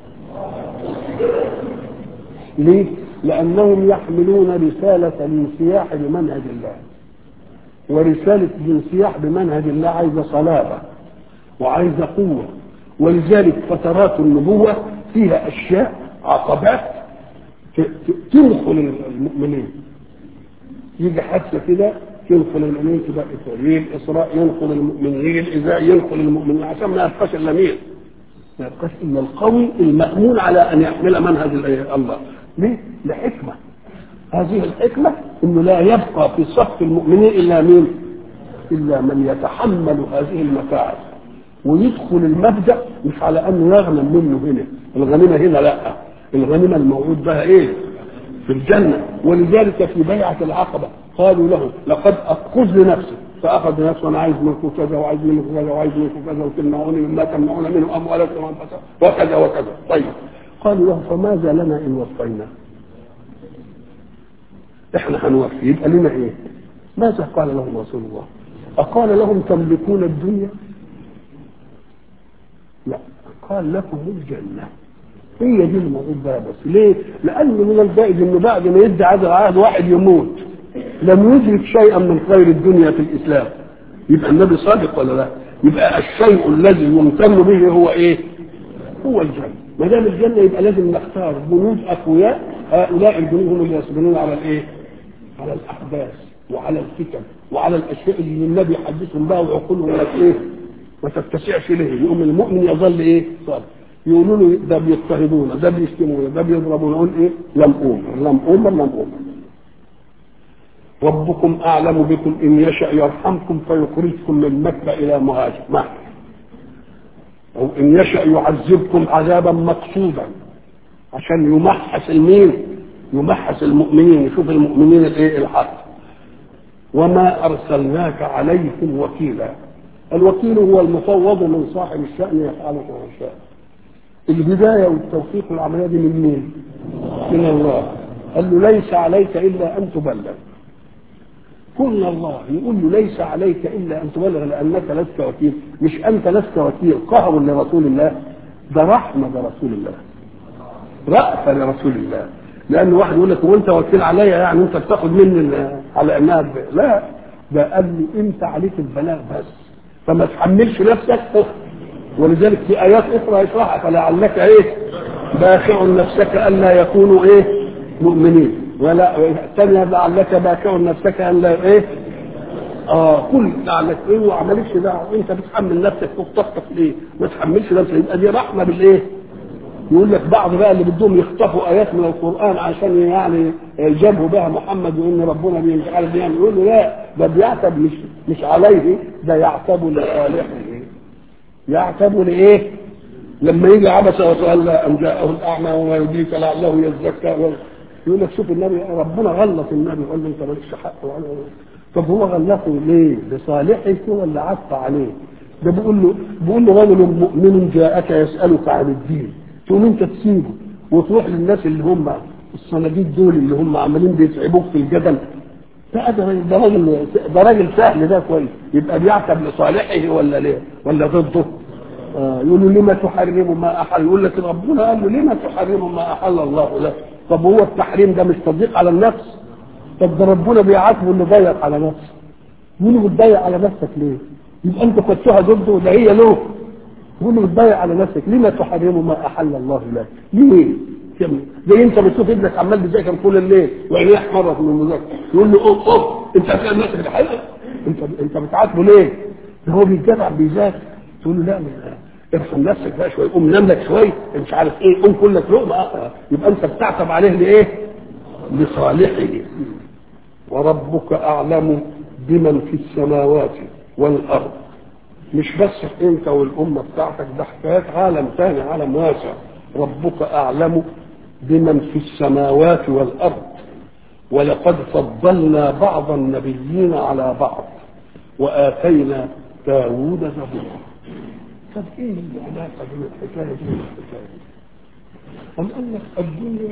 ليه؟ لأنهم يحملون رسالة الانسياح بمنهج الله ورسالة الانسياح بمنهج الله عايزة صلابة وعايزة قوة ولذلك فترات النبوة فيها أشياء عقبات تدخل المؤمنين يجي حادثة كده ينقل المؤمنين تبقى يجي الإسراء ينقل المؤمنين يجي الإذاء ينقل المؤمنين عشان ما يبقاش إلا مين؟ ما يبقاش إلا القوي المأمون على أن يحمل منهج الله ليه؟ لحكمة هذه الحكمة انه لا يبقى في صف المؤمنين الا مين؟ الا من يتحمل هذه المتاعب ويدخل المبدا مش على انه يغنم منه هنا، الغنيمه هنا لا، الغنيمه الموعود بها ايه؟ في الجنه، ولذلك في بيعه العقبه قالوا له لقد خذ لنفسك فاخذ نفسه انا عايز منكم كذا وعايز منكم كذا وعايز منكم كذا وتمنعوني مما تمنعون منه اموالكم وانفسكم وكذا وكذا، طيب قالوا له فماذا لنا ان وفينا؟ احنا هنوفي يبقى لنا ايه ماذا قال لهم رسول الله أقال لهم تملكون الدنيا لا قال لكم الجنة هي دي الموعود بها بس ليه لأن من الجائز أنه بعد ما يدي عهد العهد واحد يموت لم يدرك شيئا من خير الدنيا في الإسلام يبقى النبي صادق ولا لا يبقى الشيء الذي يمتن به هو ايه هو الجنة ما دام الجنة يبقى لازم نختار جنود أقوياء هؤلاء الجنود هم اللي يصبرون على الايه على الاحداث وعلى الفتن وعلى الاشياء اللي النبي يحدثهم بها وعقولهم لك ايه ما تتسعش ليه يقوم المؤمن يظل ايه صالح يقولوا له ده بيضطهدونا ده بيشتمونا ده بيضربونا يقول ايه لم اومر لم اومر لم اومر ربكم اعلم بكم ان يشاء يرحمكم فيخرجكم من مكه الى مهاجر مكه او ان يشاء يعذبكم عذابا مقصودا عشان يمحص المين يمحص المؤمنين يشوف المؤمنين الايه الحق وما ارسلناك عليكم وكيلا الوكيل هو المفوض من صاحب الشأن يفعل ما يشاء البداية والتوفيق والعملية دي من مين؟ من الله قال له ليس عليك إلا أن تبلغ كل الله يقول له ليس عليك إلا أن تبلغ لأنك لست وكيل مش أنت لست وكيل قهر لرسول الله ده رحمة لرسول الله رأفة لرسول الله لان واحد يقول لك وانت وكيل عليا يعني انت بتاخد مني على انها ب... لا ده قال له انت عليك البلاغ بس فما تحملش نفسك ولذلك في ايات اخرى يشرحها فلعلك ايه باخع نفسك الا يكونوا ايه مؤمنين ولا الثانيه لعلك باخع نفسك ان لا ايه اه كل لعلك ايه وعملكش دعوه انت بتحمل نفسك فوق طاقتك ليه؟ ما تحملش نفسك يبقى دي رحمه بالايه؟ يقول لك بعض بقى اللي بدهم يخطفوا ايات من القران عشان يعني يجابهوا بها محمد وان ربنا مش عارف يعني يقول له لا ده بيعتب مش مش عليه ده يعتب لصالحه يعتب لايه؟ لما يجي عبس وتولى ان جاءه الاعمى وما يدريك لعله يزكى يقول لك شوف النبي ربنا غلط النبي قال له انت مالكش حق طب هو غلطه ليه؟ لصالحه ولا عطف عليه؟ ده بيقول له بيقول له رجل مؤمن جاءك يسالك عن الدين تقوم انت تسيبه وتروح للناس اللي هم الصناديد دول اللي هم عمالين بيتعبوك في الجدل ده ده راجل ده راجل سهل ده كويس يبقى بيعتب لصالحه ولا ليه ولا ضده آه يقول له لما تحرم ما احل يقول لك ربنا قال له لما تحرم ما احل الله لك طب هو التحريم ده مش تضييق على النفس طب ده ربنا بيعاتبه اللي ضيق على نفسه يقول له بتضيق على نفسك ليه يبقى انت خدتها ضده ده هي له يقول له بتضيع على نفسك لما تحرم ما احل الله لك ليه كم زي انت بتشوف ابنك عمال بيذاكر طول الليل وعينيه احمرت من المذاكره يقول له اوف اوف انت هتلاقي نفسك الحقيقه انت انت بتعاتبه ليه؟ ده هو بيتجرع بيذاكر تقول له لا ارحم نفسك بقى شويه قوم نام لك شويه مش عارف ايه قوم كل لك لقمه آه. يبقى انت بتعتب عليه لايه؟ لصالحه وربك اعلم بمن في السماوات والارض مش بس انت والامه بتاعتك ده حكايات عالم ثاني عالم واسع ربك اعلم بمن في السماوات والارض ولقد فضلنا بعض النبيين على بعض واتينا داوود زبورا طب ايه العلاقه بين الحكايه دي والحكايه دي؟ أم قال لك الدنيا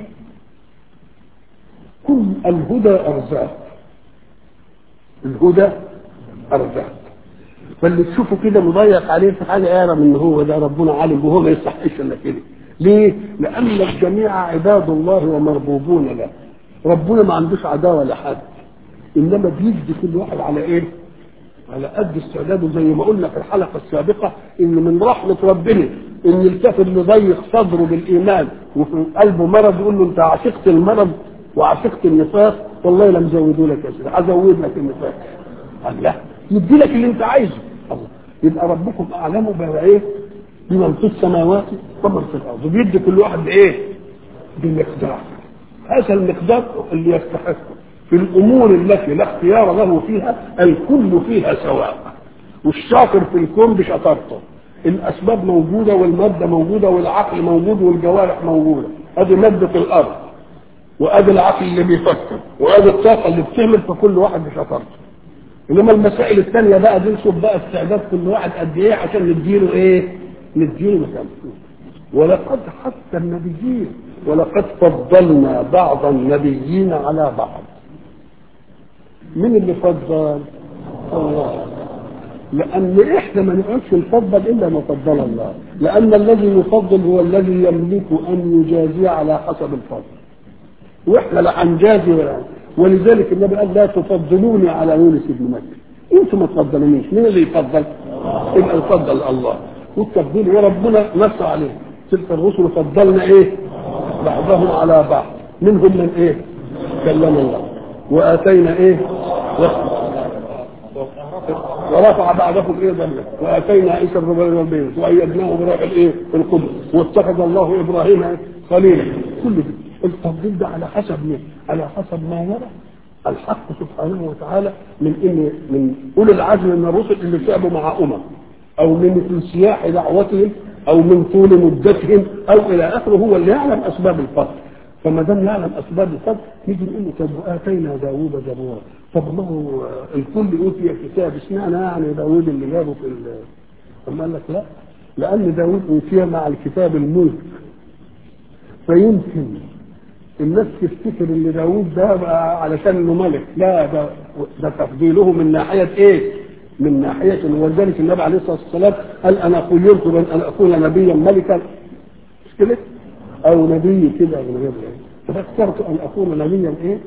كل الهدى ارزاق الهدى ارزاق فاللي تشوفه كده مضيق عليه في حاجه يعلم ان هو ده ربنا عالم وهو ما يصحش الا كده ليه؟ لان الجميع عباد الله ومربوبون له ربنا ما عندوش عداوه لحد انما بيدي كل واحد على ايه؟ على قد استعداده زي ما قلنا في الحلقه السابقه ان من رحمه ربنا ان الكافر يضيق صدره بالايمان وفي قلبه مرض يقول له انت عشقت المرض وعشقت النفاق والله لم زودوا لك يا سيدي هزود لك النفاق قال لا يدي لك اللي انت عايزه الله يبقى ربكم اعلم بما ايه؟ بمن في السماوات ومن في الارض وبيدي كل واحد بايه؟ بمقدار هذا المقدار اللي يستحقه في الامور التي لا اختيار له فيها الكل فيها سواء والشاطر في الكون بشطارته الاسباب موجوده والماده موجوده والعقل موجود والجوارح موجوده ادي ماده الارض وادي العقل اللي بيفكر وادي الطاقه اللي بتعمل فكل واحد بشطارته انما المسائل الثانيه بقى دي نشوف بقى استعداد كل واحد قد ايه عشان نديله ايه؟ نديله مكان ولقد حتى النبيين ولقد فضلنا بعض النبيين على بعض مين اللي فضل؟ الله لأن إحنا ما نقعدش نفضل إلا ما فضل الله لأن الذي يفضل هو الذي يملك أن يجازي على حسب الفضل وإحنا لا هنجازي ولا ولذلك النبي قال لا تفضلوني على يونس بن مكة انتم ما تفضلونيش مين اللي يفضل؟ يبقى يفضل الله والتفضيل وربنا نص عليه تلك الرسل فضلنا ايه؟ بعضهم على بعض منهم من ايه؟ كلم الله واتينا ايه؟ ورفع بعضكم ايه ضله واتينا عيسى ابن مريم البيت وايدناه بروح الايه؟ القدس واتخذ الله ابراهيم خليلا كل ده التفضيل ده على حسب مين؟ على حسب ما يرى الحق سبحانه وتعالى من ان من اولي العزم من الرسل اللي تعبوا مع امم او من سياح دعوتهم او من طول مدتهم او الى اخره هو اللي يعلم اسباب الفضل فما دام يعلم اسباب الفضل نيجي نقول له طب واتينا داوود زبورا طب ما هو الكل اوتي كتاب اشمعنى يعني داوود اللي جابه في ثم قال لك لا لان داوود اوتي مع الكتاب الملك فيمكن الناس تفتكر ان داوود ده بقى علشان انه ملك لا ده ده تفضيله من ناحيه ايه؟ من ناحيه ولذلك النبي عليه الصلاه والسلام قال انا خيرت بين ان اكون نبيا ملكا مش كده؟ او نبي كده من غير ايه؟ فاخترت ان اكون نبيا ايه؟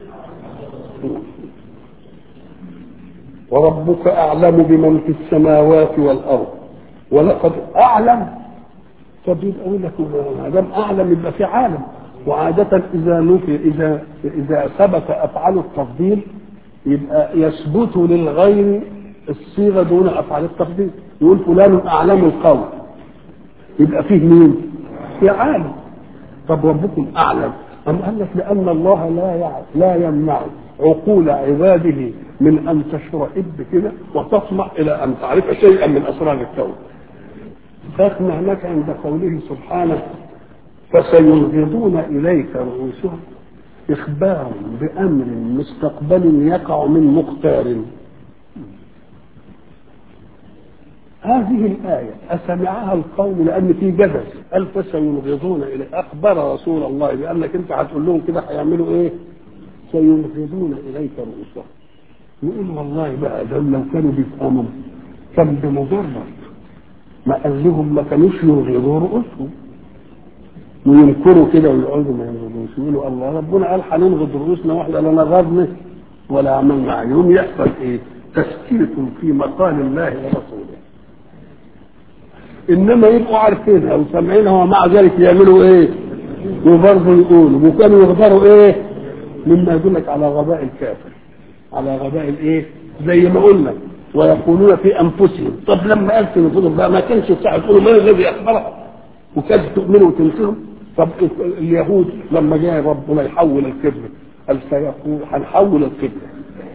وربك اعلم بمن في السماوات والارض ولقد اعلم طب يبقى يقول لك ما دام اعلم يبقى في عالم وعادة إذا نفي إذا إذا ثبت أفعال التفضيل يبقى يثبت للغير الصيغة دون أفعال التفضيل يقول فلان أعلم القول يبقى فيه مين؟ في عالم طب ربكم أعلم أم قال لك لأن الله لا يعلم لا يمنع عقول عباده من أن تشرئب كده وتطمع إلى أن تعرف شيئا من أسرار الكون فاسمع لك عند قوله سبحانه فسينغضون إليك رؤوسهم إخبار بأمر مستقبل يقع من مختار هذه الآية أسمعها القوم لأن في جدل قال فسينغضون إليك أخبر رسول الله بأنك أنت هتقول لهم كده هيعملوا إيه؟ سينغضون إليك رؤوسهم يقول والله بقى ده لو كانوا بيفهموا كان بمجرد ما قال لهم ما كانوش ينغضوا رؤوسهم وينكروا كده ويقعدوا ما ينغضوش يقولوا الله ربنا قال هننغض رؤوسنا واحنا لا نغضنا ولا عملنا يوم يحصل ايه؟ تسكيت في مقال الله ورسوله انما يبقوا عارفينها وسامعينها ومع ذلك يعملوا ايه وبرضه يقولوا وكانوا يغدروا ايه مما يدلك على غباء الكافر على غباء الايه زي ما قلنا ويقولون في انفسهم طب لما قال في نفوسهم بقى ما كانش الساعه تقولوا من الذي اخبرها وكانت تؤمنوا وتنكروا طب اليهود لما جاء ربنا يحول القبله قال سيقول هنحول القبله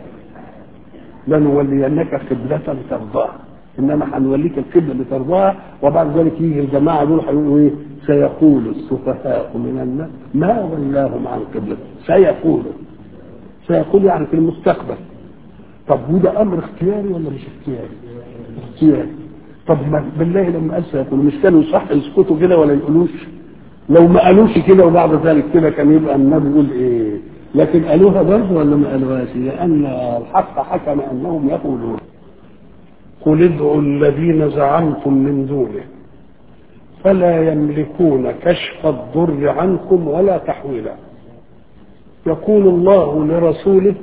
لنولينك قبلة ترضاها انما هنوليك القبله اللي ترضاها وبعد ذلك يجي الجماعه دول هيقولوا ايه؟ سيقول السفهاء من الناس ما ولاهم عن قبلة سيقولوا سيقول يعني في المستقبل طب وده امر اختياري ولا مش اختياري؟ اختياري طب ما بالله لما قال سيقولوا مش كانوا صح يسكتوا كده ولا يقولوش؟ لو ما قالوش كده وبعد ذلك كده كان يبقى النبي يقول ايه؟ لكن قالوها برضه ولا ما قالوهاش؟ لان الحق حكم انهم يقولون قل ادعوا الذين زعمتم من دونه فلا يملكون كشف الضر عنكم ولا تحويلا يقول الله لرسوله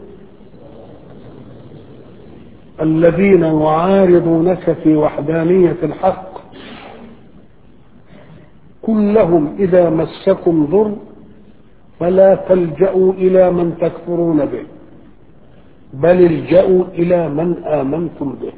الذين يعارضونك في وحدانية الحق كلهم إذا مسكم ضر فلا تلجأوا إلى من تكفرون به بل الجأوا إلى من آمنتم به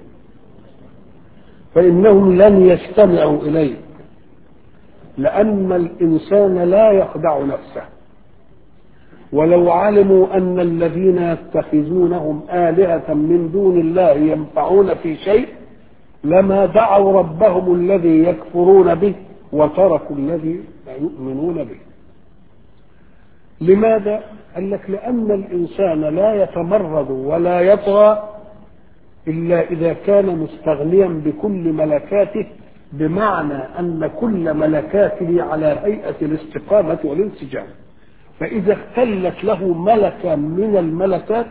فإنهم لن يستمعوا إليك لأن الإنسان لا يخدع نفسه ولو علموا أن الذين يتخذونهم آلهة من دون الله ينفعون في شيء لما دعوا ربهم الذي يكفرون به وتركوا الذي يؤمنون به لماذا؟ قال لك لأن الإنسان لا يتمرد ولا يطغى إلا إذا كان مستغنيا بكل ملكاته بمعنى أن كل ملكاته على هيئة الاستقامة والانسجام فإذا اختلت له ملكة من الملكات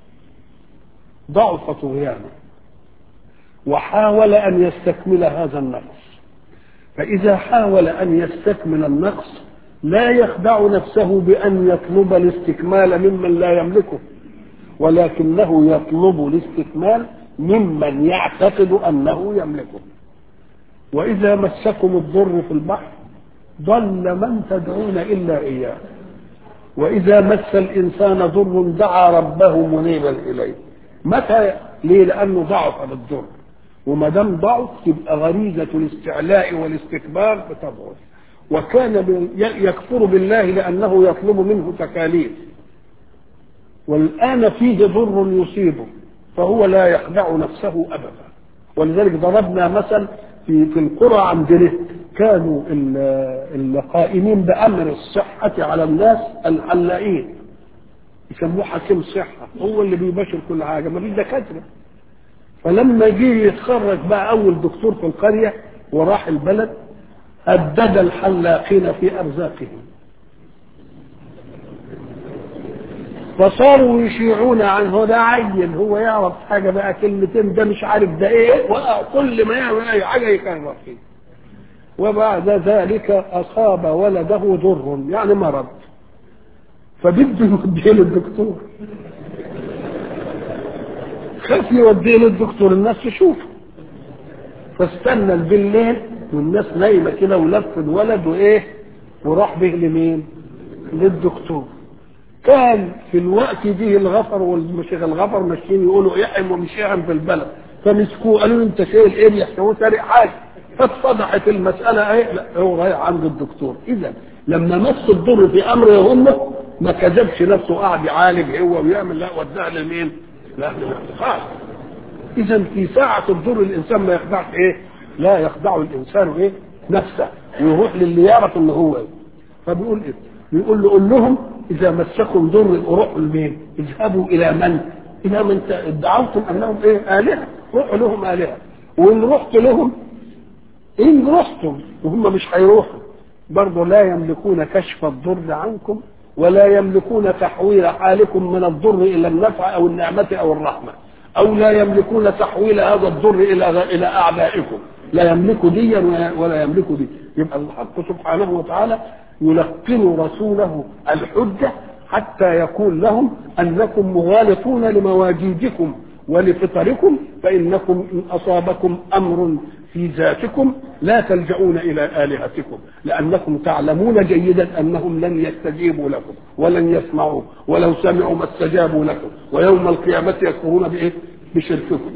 ضعف طغيانه وحاول أن يستكمل هذا النقص فإذا حاول أن يستكمل النقص لا يخدع نفسه بأن يطلب الاستكمال ممن لا يملكه ولكنه يطلب الاستكمال ممن يعتقد أنه يملكه وإذا مسكم الضر في البحر ضل من تدعون إلا إياه وإذا مس الإنسان ضر دعا ربه منيبا إليه متى ليه لأنه ضعف بالضر وما دام ضعف تبقى غريزة الاستعلاء والاستكبار بتضعف وكان يكفر بالله لأنه يطلب منه تكاليف والآن فيه ضر يصيبه فهو لا يخدع نفسه أبدا ولذلك ضربنا مثل في في القرى عندنا كانوا القائمين بأمر الصحة على الناس الحلاقين يسموه حكيم صحة هو اللي بيباشر كل حاجة ما فيش دكاترة فلما جه يتخرج بقى أول دكتور في القرية وراح البلد هدد الحلاقين في أرزاقهم فصاروا يشيعون عنه ده عين هو يعرف حاجة بقى كلمتين ده مش عارف ده ايه وكل ما يعمل اي حاجة يكرر فيه وبعد ذلك أصاب ولده ضر يعني مرض فبده يوديه للدكتور خاف يوديه للدكتور الناس تشوفه فاستنى بالليل والناس نايمة كده ولف الولد وايه وراح به لمين للدكتور كان في الوقت دي الغفر والمشيخ الغفر ماشيين يقولوا يحم ومش يحم في البلد فمسكوه قالوا له انت شايل ايه يحسبوه سارق حاجه فاتفضحت المساله ايه لا هو رايح عند الدكتور اذا لما مس الضر في امر يهمه ما كذبش نفسه قاعد يعالج هو ويعمل لا وداها لمين؟ لا خالص اذا في ساعه الضر الانسان ما يخدعش ايه؟ لا يخدع الانسان ايه؟ نفسه ويروح للي يعرف ان هو ايه فبيقول ايه؟ بيقول له قول لهم اذا مسكم ضر روحوا لمين؟ اذهبوا الى من؟ الى من ادعوتم انهم ايه؟ الهه روحوا لهم الهه وان رحت لهم ان رحتم وهم مش هيروحوا برضه لا يملكون كشف الضر عنكم ولا يملكون تحويل حالكم من الضر الى النفع او النعمه او الرحمه او لا يملكون تحويل هذا الضر الى الى اعدائكم لا يملك ديا ولا يملك دي يبقى الحق سبحانه وتعالى يلقن رسوله الحجه حتى يقول لهم انكم مغالطون لمواجيدكم ولفطركم فإنكم إن أصابكم أمر في ذاتكم لا تلجؤون إلى آلهتكم لأنكم تعلمون جيدا أنهم لن يستجيبوا لكم ولن يسمعوا ولو سمعوا ما استجابوا لكم ويوم القيامة يكفرون بإيه؟ بشرككم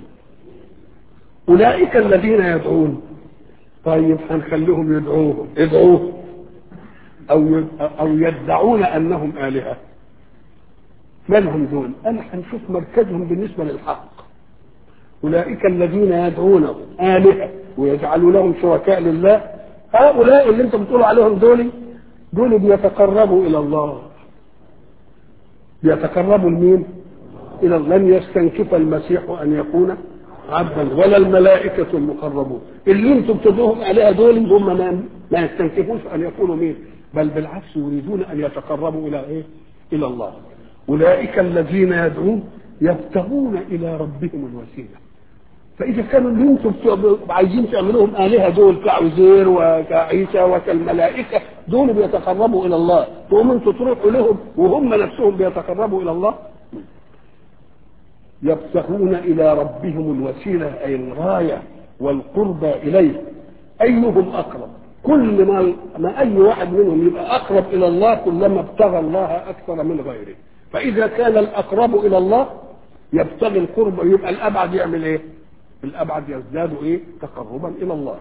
أولئك الذين يدعون طيب هنخليهم يدعوهم ادعوه أو أو يدعون أنهم آلهة مالهم دول؟ قال هنشوف مركزهم بالنسبة للحق أولئك الذين يدعون آلهة ويجعلوا لهم شركاء لله هؤلاء اللي انتم بتقولوا عليهم دول دول بيتقربوا إلى الله بيتقربوا لمين؟ إلى لن يستنكف المسيح أن يكون عبدا ولا الملائكة المقربون اللي انتم بتدعوهم عليها دول هم ما, ما يستنكفوش أن يكونوا مين؟ بل بالعكس يريدون أن يتقربوا إلى إيه؟ إلى الله أولئك الذين يدعون يبتغون إلى ربهم الوسيلة فإذا كانوا اللي انتم عايزين تعملوهم آلهة دول كعزير وكعيسى وكالملائكة دول بيتقربوا إلى الله تقوم انتم تروحوا لهم وهم نفسهم بيتقربوا إلى الله يبتغون إلى ربهم الوسيلة أي الغاية والقربى إليه أيهم أقرب كل ما, ما أي واحد منهم يبقى أقرب إلى الله كلما ابتغى الله أكثر من غيره فإذا كان الأقرب إلى الله يبتغي القرب يبقى الأبعد يعمل إيه؟ الأبعد يزداد إيه؟ تقربا إلى الله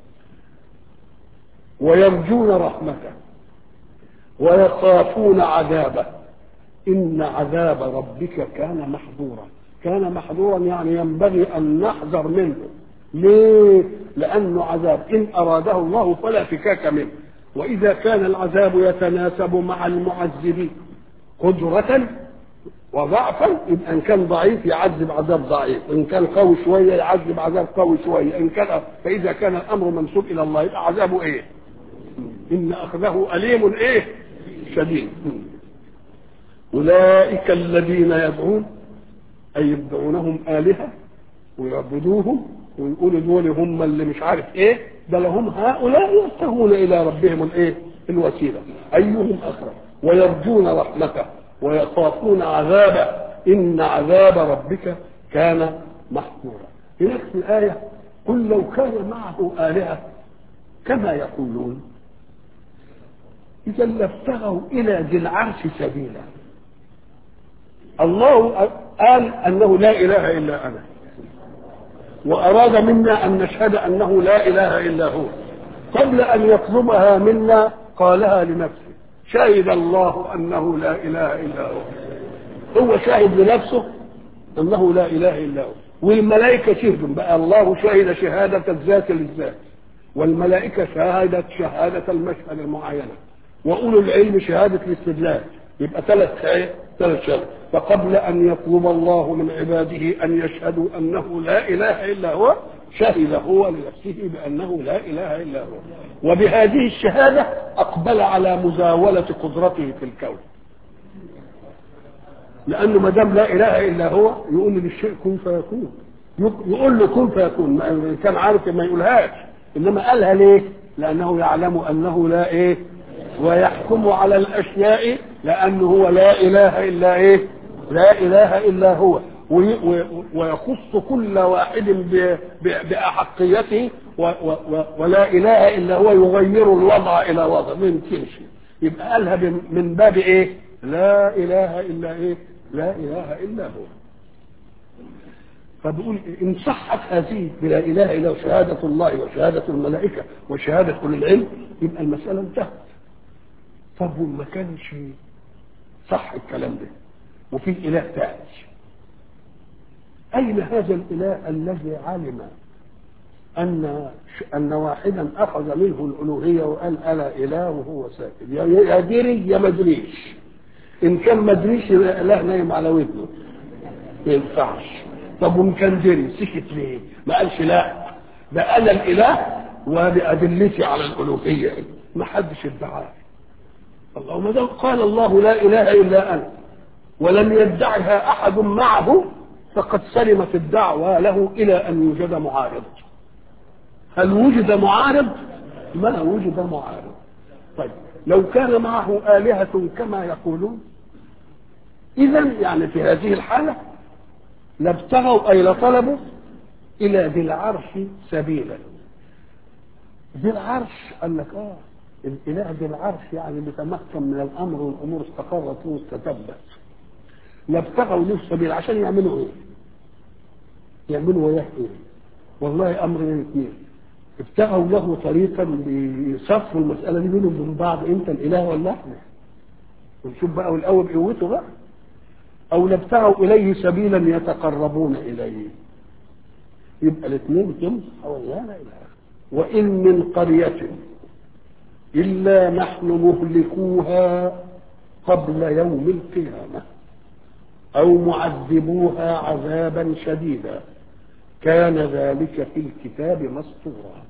ويرجون رحمته ويخافون عذابه إن عذاب ربك كان محظورا كان محظورا يعني ينبغي أن نحذر منه ليه؟ لأنه عذاب إن أراده الله فلا فكاك منه وإذا كان العذاب يتناسب مع المعذبين قدرة وضعفا يبقى ان كان ضعيف يعذب عذاب ضعيف ان كان قوي شويه يعذب عذاب قوي شويه ان كان فاذا كان الامر منسوب الى الله يبقى عذابه ايه ان اخذه اليم ايه شديد اولئك الذين يدعون اي يدعونهم الهه ويعبدوهم ويقولوا دول هم اللي مش عارف ايه بل هم هؤلاء يبتغون الى ربهم الايه الوسيله ايهم اقرب ويرجون رحمته ويخافون عذابه إن عذاب ربك كان محظورا هناك في الآية قل لو كان معه آلهة كما يقولون إذا لابتغوا إلى ذي العرش سبيلا الله قال أنه لا إله إلا أنا وأراد منا أن نشهد أنه لا إله إلا هو قبل أن يطلبها منا قالها لنفسه شهد الله انه لا اله الا هو هو شاهد لنفسه انه لا اله الا هو والملائكه شهدوا بقى الله شهد شهاده الذات للذات والملائكه شهدت شهاده المشهد المعاينه واولو العلم شهاده الاستدلال يبقى ثلاث ثلاث شهادات فقبل ان يطلب الله من عباده ان يشهدوا انه لا اله الا هو شهد هو لنفسه بانه لا اله الا هو وبهذه الشهاده اقبل على مزاوله قدرته في الكون لانه ما دام لا اله الا هو يقول للشيء كن فيكون يقول له كن فيكون كان عارف ما يقولهاش انما قالها ليه لانه يعلم انه لا ايه ويحكم على الاشياء لانه هو لا اله الا ايه لا اله الا هو ويخص كل واحد باحقيته ولا اله الا هو يغير الوضع الى وضع ما يمكنش يبقى قالها من باب ايه لا اله الا ايه لا اله الا هو فبقول ان صحت هذه بلا اله الا هو شهاده الله وشهاده الملائكه وشهاده كل العلم يبقى المساله انتهت طب وما كانش صح الكلام ده وفي اله ثاني أين هذا الإله الذي علم أن أن واحدا أخذ منه الألوهية وقال أنا إله وهو ساكت يا دري يا ما ادريش إن كان ما ادريش الإله نايم على ودنه ما ينفعش طب وإن كان دري سكت ليه؟ ما قالش لا ده أنا الإله وبأدلتي على الألوهية ما حدش ادعاه الله ما دام قال الله لا إله إلا أنا ولم يدعها أحد معه فقد سلمت الدعوة له إلى أن يوجد معارض هل وجد معارض ما وجد معارض طيب لو كان معه آلهة كما يقولون إذا يعني في هذه الحالة لابتغوا أي لطلبوا إلى ذي العرش سبيلا ذي العرش قال لك آه الإله ذي العرش يعني بيتمكن من الأمر والأمور استقرت واستتبت لابتغوا له سبيل عشان يعملوا إيه؟ يعملوا وياه إيه؟ والله أمر من اثنين ابتغوا له طريقا ليصفوا المسألة دي بينهم وبين بعض أنت الإله ولا إحنا؟ ونشوف بقى والأول بقوته بقى أو لابتغوا إليه سبيلا يتقربون إليه يبقى الاثنين كم حوالينا إلى وإن من قرية إلا نحن مهلكوها قبل يوم القيامة أو معذبوها عذابا شديدا كان ذلك في الكتاب مسطورا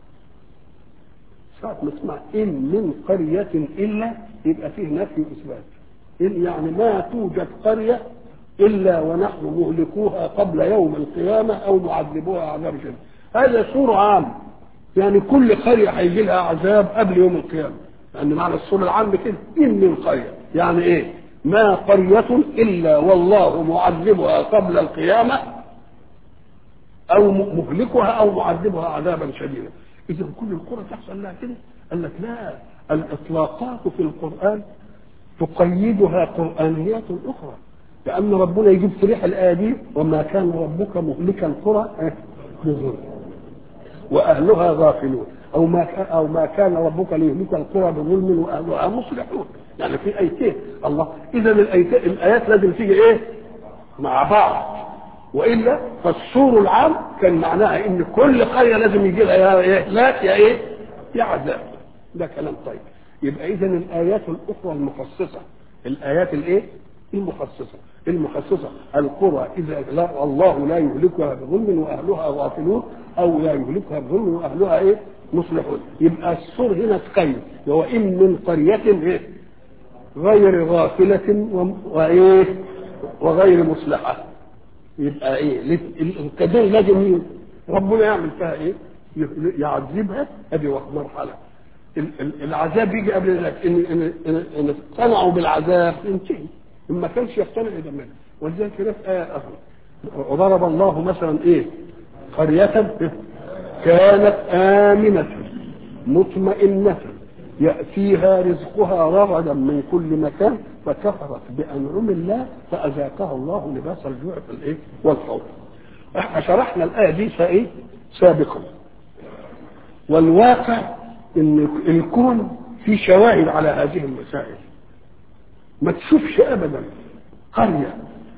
ساعة ما اسمع إن من قرية إلا يبقى فيه نفي وإثبات إن يعني ما توجد قرية إلا ونحن مهلكوها قبل يوم القيامة أو معذبوها عذاب شديد هذا سور عام يعني كل قرية هيجي لها عذاب قبل يوم القيامة لأن يعني معنى السور العام كده إن من قرية يعني إيه ما قرية إلا والله معذبها قبل القيامة أو مهلكها أو معذبها عذابا شديدا إذا كل القرى تحصل لها كده قال لك لا الإطلاقات في القرآن تقيدها قرآنيات أخرى لأن ربنا يجيب في ريح الآية دي وما كان ربك مهلك القرى بظلم وأهلها غافلون أو ما كان أو ما كان ربك ليهلك القرى بظلم وأهلها مصلحون يعني في آيتين الله إذا الآيتين الآيات لازم تيجي إيه؟ مع بعض وإلا فالسور العام كان معناها إن كل قرية لازم يجي لها يا إهلاك يا إيه؟ يا عذاب ده كلام طيب يبقى إذا الآيات الأخرى المخصصة الآيات الإيه؟ المخصصة المخصصة القرى إذا لا الله لا يهلكها بظلم وأهلها غافلون أو لا يهلكها بظلم وأهلها إيه مصلحون يبقى السور هنا تقيد وهو إن من قرية إيه غير غافلة وإيه وغير مصلحة يبقى إيه الكبير لازم ربنا يعمل فيها إيه يعذبها أدي مرحلة العذاب يجي قبل ذلك إن إن إن, إن اقتنعوا بالعذاب ينتهي ما كانش يقتنع اذا منه ولذلك هنا في آية أخرى وضرب الله مثلا إيه قرية كانت آمنة مطمئنة يأتيها رزقها رغدا من كل مكان فكفرت بأنعم الله فأذاقها الله لباس الجوع في الإيه والخوف احنا شرحنا الآية دي إيه سابقا والواقع ان الكون في شواهد على هذه المسائل ما تشوفش ابدا قريه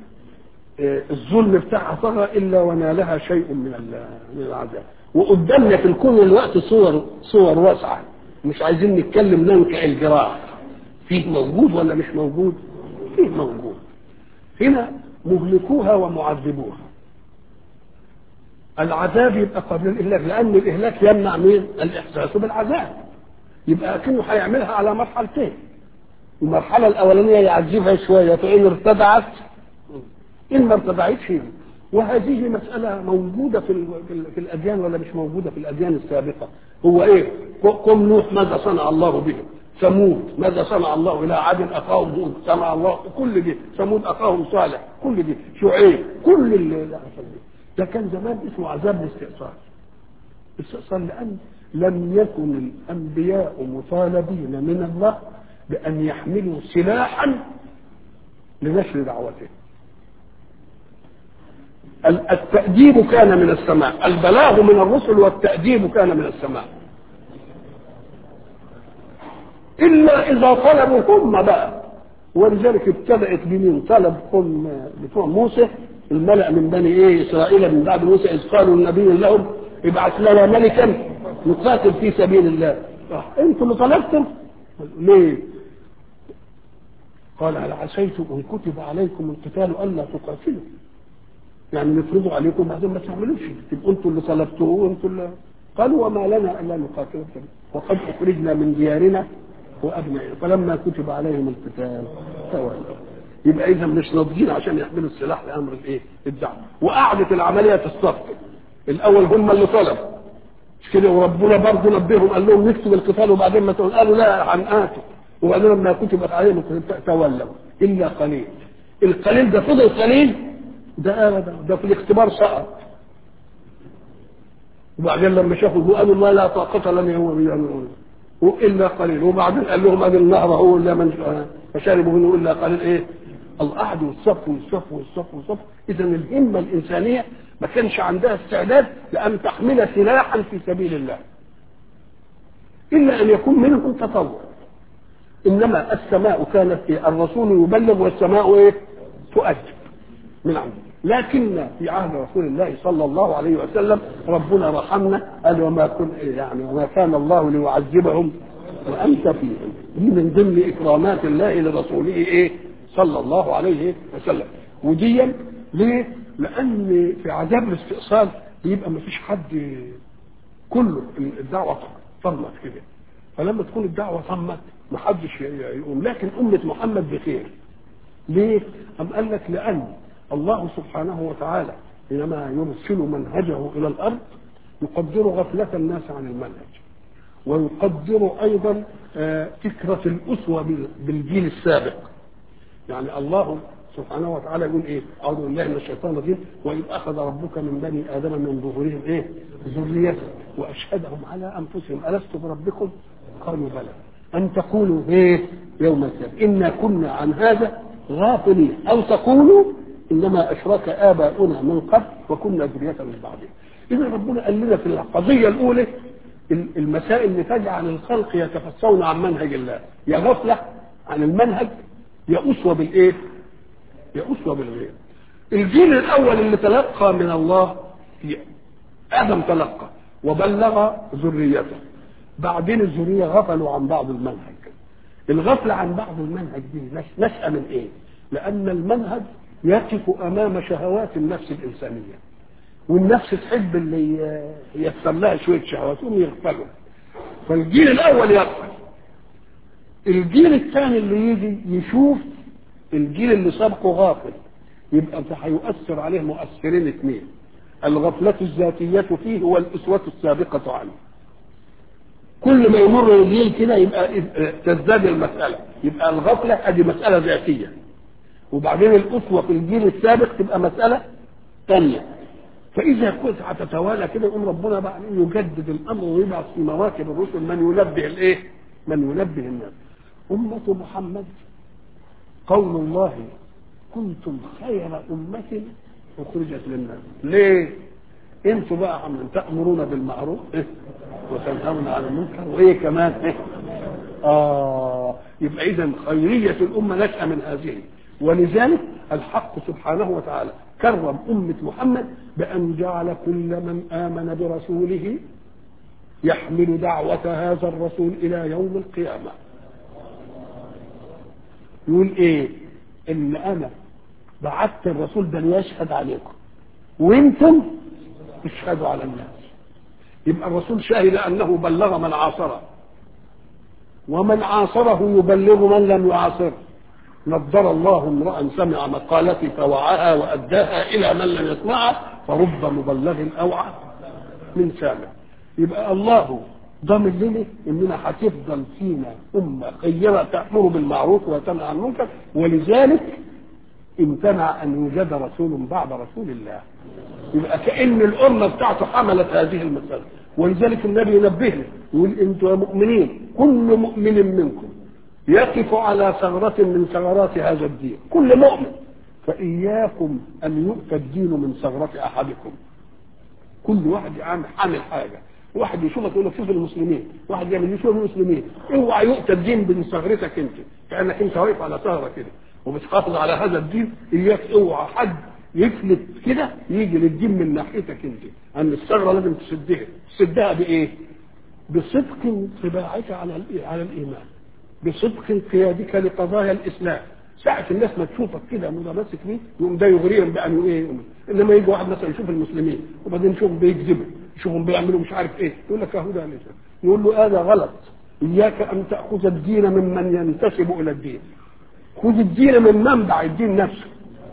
الظلم بتاعها طغى الا ونالها شيء من من العذاب وقدامنا في الكون الوقت صور صور واسعه مش عايزين نتكلم ننكع الجراح فيه موجود ولا مش موجود فيه موجود هنا مهلكوها ومعذبوها العذاب يبقى قبل الاهلاك لان الاهلاك يمنع من الاحساس بالعذاب يبقى كأنه هيعملها على مرحلتين المرحلة الأولانية يعذبها شوية فإن ارتدعت إن ما ارتدعتش وهذه مسألة موجودة في, ال في, ال في الأديان ولا مش موجودة في الأديان السابقة هو إيه قوم نوح ماذا صنع الله بهم ثمود ماذا صنع الله إلى عاد أخاهم هود صنع الله كل دي ثمود أخاهم صالح كل دي شعيب كل اللي حصل دي ده كان زمان اسمه عذاب الاستئصال استئصال لأن لم يكن الأنبياء مطالبين من الله بأن يحملوا سلاحا لنشر دعوته التأديب كان من السماء البلاغ من الرسل والتأديب كان من السماء إلا إذا طلبوا هم بقى ولذلك ابتدأت بمين طلب هم بتوع موسى الملأ من بني إيه إسرائيل من بعد موسى إذ قالوا النبي لهم ابعث لنا ملكا نقاتل في سبيل الله انتوا اللي طلبتم ليه قال هل عسيتم ان كتب عليكم القتال الا تقاتلوا يعني نفرضوا عليكم بعدين ما تعملوش تبقوا انتوا اللي طلبتوه وانتوا اللي قالوا وما لنا الا نقاتل وقد اخرجنا من ديارنا وابنائنا فلما كتب عليهم القتال تولوا يبقى اذا مش ناضجين عشان يحملوا السلاح لامر الايه؟ الدعوه وقعدت العمليه تصطف الاول هم اللي طلبوا مش كده وربنا برضه نبههم قال لهم نكتب القتال وبعدين ما تقول قالوا لا عنقاتوا وبعدين لما كتبت عليهم تولوا الا قليل القليل ده فضل قليل ده ابدا ده في الاختبار سقط وبعدين لما شافوا قالوا ما لا طاقة لنا هو بيعملون الا قليل وبعدين قال لهم ادي النهر هو الا من فشربوا منه الا قليل ايه القعد والصف والصف والصف والصف اذا الهمه الانسانيه ما كانش عندها استعداد لان تحمل سلاحا في سبيل الله الا ان يكون منهم تطور انما السماء كانت إيه؟ الرسول يبلغ والسماء ايه تؤدب من عنده لكن في عهد رسول الله صلى الله عليه وسلم ربنا رحمنا قال وما كن يعني وما كان الله ليعذبهم وانت فيهم دي من ضمن اكرامات الله لرسوله ايه صلى الله عليه وسلم وديا ليه؟ لان في عذاب الاستئصال بيبقى ما فيش حد كله الدعوه طمت كده فلما تكون الدعوه طمت ما حدش يقوم لكن امه محمد بخير ليه؟ أم قال لك لأن الله سبحانه وتعالى حينما يرسل منهجه إلى الأرض يقدر غفلة الناس عن المنهج ويقدر أيضا آه، فكرة الأسوة بالجيل السابق يعني الله سبحانه وتعالى يقول ايه؟ اعوذ بالله من الشيطان الرجيم واذ اخذ ربك من بني ادم من ظهورهم ايه؟ ذريته واشهدهم على انفسهم الست بربكم؟ قالوا بلى ان تقولوا ايه؟ يوم القيامه انا كنا عن هذا غافلين او تقولوا انما اشرك اباؤنا من قبل وكنا ذريه من بعدهم. اذا ربنا قال لنا في القضيه الاولى المسائل اللي تجعل الخلق يتفسون عن منهج الله يا غفله عن المنهج يا اسوه بالايه؟ يا اسوه بالغير. الجيل الاول اللي تلقى من الله في ادم تلقى وبلغ ذريته. بعدين الذريه غفلوا عن بعض المنهج. الغفله عن بعض المنهج دي نشأة من ايه؟ لان المنهج يقف امام شهوات النفس الانسانيه. والنفس تحب اللي ييسر لها شويه شهوات يقوم يغفلوا. فالجيل الاول يغفل. الجيل الثاني اللي يجي يشوف الجيل اللي سبقه غافل يبقى هيؤثر عليه مؤثرين اثنين الغفلة الذاتية فيه والأسوة السابقة عنه كل ما يمر الجيل كده يبقى تزداد المسألة يبقى الغفلة ادي مسألة ذاتية وبعدين الأسوة في الجيل السابق تبقى مسألة ثانية فإذا كنت هتتوالى كده يقوم ربنا بقى يجدد الأمر ويبعث في مواكب الرسل من ينبه الإيه؟ من ينبه الناس أمة محمد قول الله كنتم خير أمة أخرجت للناس ليه؟ انتوا بقى عم تأمرون بالمعروف إيه؟ وتنهون عن المنكر وإيه كمان إيه؟ آه يبقى إذا خيرية الأمة نشأة من هذه ولذلك الحق سبحانه وتعالى كرم أمة محمد بأن جعل كل من آمن برسوله يحمل دعوة هذا الرسول إلى يوم القيامة يقول ايه ان انا بعثت الرسول ده ليشهد عليكم وانتم تشهدوا على الناس يبقى الرسول شهد انه بلغ من عاصره ومن عاصره يبلغ من لم يعاصره نضر الله امرا سمع مقالتي فوعاها واداها الى من لم يسمعها فرب مبلغ اوعى من سامع يبقى الله ضامن لنا اننا هتفضل فينا امه خيره تامر بالمعروف وتنهى عن المنكر ولذلك امتنع ان يوجد رسول بعد رسول الله يبقى كان الامه بتاعته حملت هذه المساله ولذلك النبي ينبهنا يقول انتم يا مؤمنين كل مؤمن منكم يقف على ثغرة من ثغرات هذا الدين كل مؤمن فإياكم أن يؤتى الدين من ثغرة أحدكم كل واحد عامل حامل حاجة واحد يشوفك يقول لك شوف المسلمين واحد يعمل يشوف المسلمين اوعى يؤتى الدين من ثغرتك انت كانك انت واقف على ثغره كده وبتحافظ على هذا الدين اياك اوعى حد يفلت كده يجي للدين من ناحيتك انت ان الثغره لازم تسدها تسدها بايه بصدق انطباعك على على الايمان بصدق قيادك لقضايا الاسلام ساعة الناس ما تشوفك كده متمسك بيه يقوم ده يغريهم بأنه ايه انما يجي واحد مثلا يشوف المسلمين وبعدين يشوفهم بيكذبوا يشوفهم بيعملوا مش عارف ايه يقول لك اهو ده يقول له هذا غلط اياك ان تاخذ الدين ممن ينتسب الى الدين خذ الدين من منبع الدين نفسه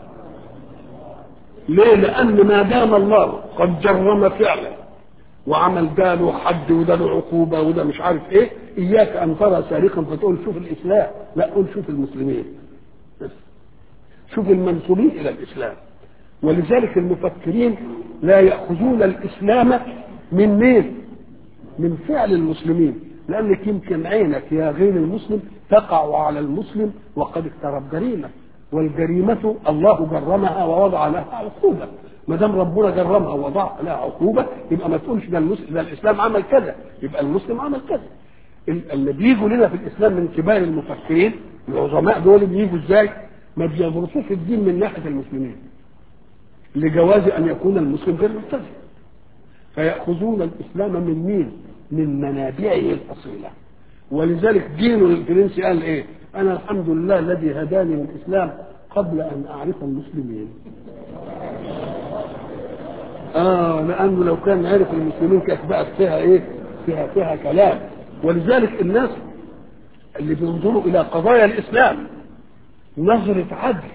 ليه لان ما دام الله قد جرم فعلا وعمل ده له حد وده له عقوبه وده مش عارف ايه اياك ان ترى سارقا فتقول شوف الاسلام لا قول شوف المسلمين شوف المنسوبين الى الاسلام ولذلك المفكرين لا يأخذون الإسلام من مين؟ من فعل المسلمين لأنك يمكن عينك يا غير المسلم تقع على المسلم وقد اقترب جريمة والجريمة الله جرمها ووضع لها عقوبة ما دام ربنا جرمها ووضع لها عقوبة يبقى ما تقولش ده المسلم ده الإسلام عمل كذا يبقى المسلم عمل كذا اللي بيجوا لنا في الإسلام من كبار المفكرين العظماء دول بيجوا ازاي؟ ما بيدرسوش الدين من ناحية المسلمين لجواز أن يكون المسلم غير ملتزم فيأخذون الإسلام من مين؟ من منابعه الأصيلة ولذلك دينه الفرنسي قال إيه؟ أنا الحمد لله الذي هداني للإسلام قبل أن أعرف المسلمين. آه لأنه لو كان عرف المسلمين كانت بقت فيها إيه؟ فيها فيها كلام ولذلك الناس اللي بينظروا إلى قضايا الإسلام نظرة عدل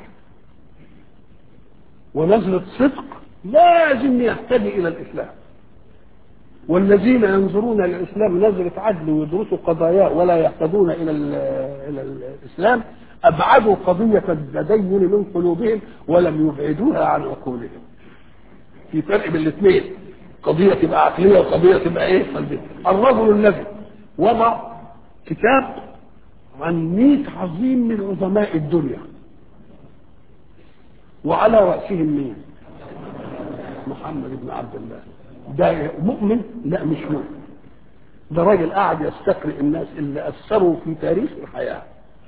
ونظرة صدق لازم يهتدي إلى الإسلام والذين ينظرون الى الاسلام نظره عدل ويدرسوا قضاياه ولا يهتدون الى الى الاسلام ابعدوا قضيه التدين من قلوبهم ولم يبعدوها عن عقولهم. في فرق بين الاثنين قضيه تبقى عقليه وقضيه تبقى ايه؟ قلبيه. الرجل الذي وضع كتاب عن 100 عظيم من عظماء الدنيا وعلى راسهم مين؟ محمد بن عبد الله ده مؤمن لا مش مؤمن ده راجل قاعد يستقرئ الناس اللي اثروا في تاريخ الحياه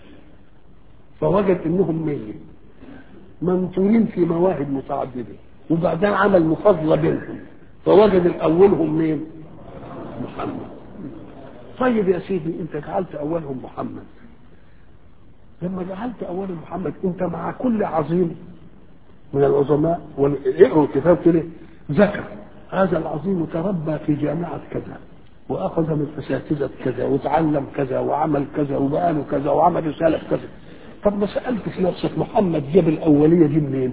فوجد انهم مية منثورين في مواهب متعدده وبعدين عمل مفاضله بينهم فوجد الاولهم مين؟ محمد طيب يا سيدي انت جعلت اولهم محمد لما جعلت اولهم محمد انت مع كل عظيم من العظماء اقروا الكتاب كده ذكر هذا العظيم تربى في جامعة كذا وأخذ من أساتذة كذا وتعلم كذا وعمل كذا وبقى له كذا وعمل رسالة كذا طب ما سألتش نفسك محمد جاب الأولية دي منين؟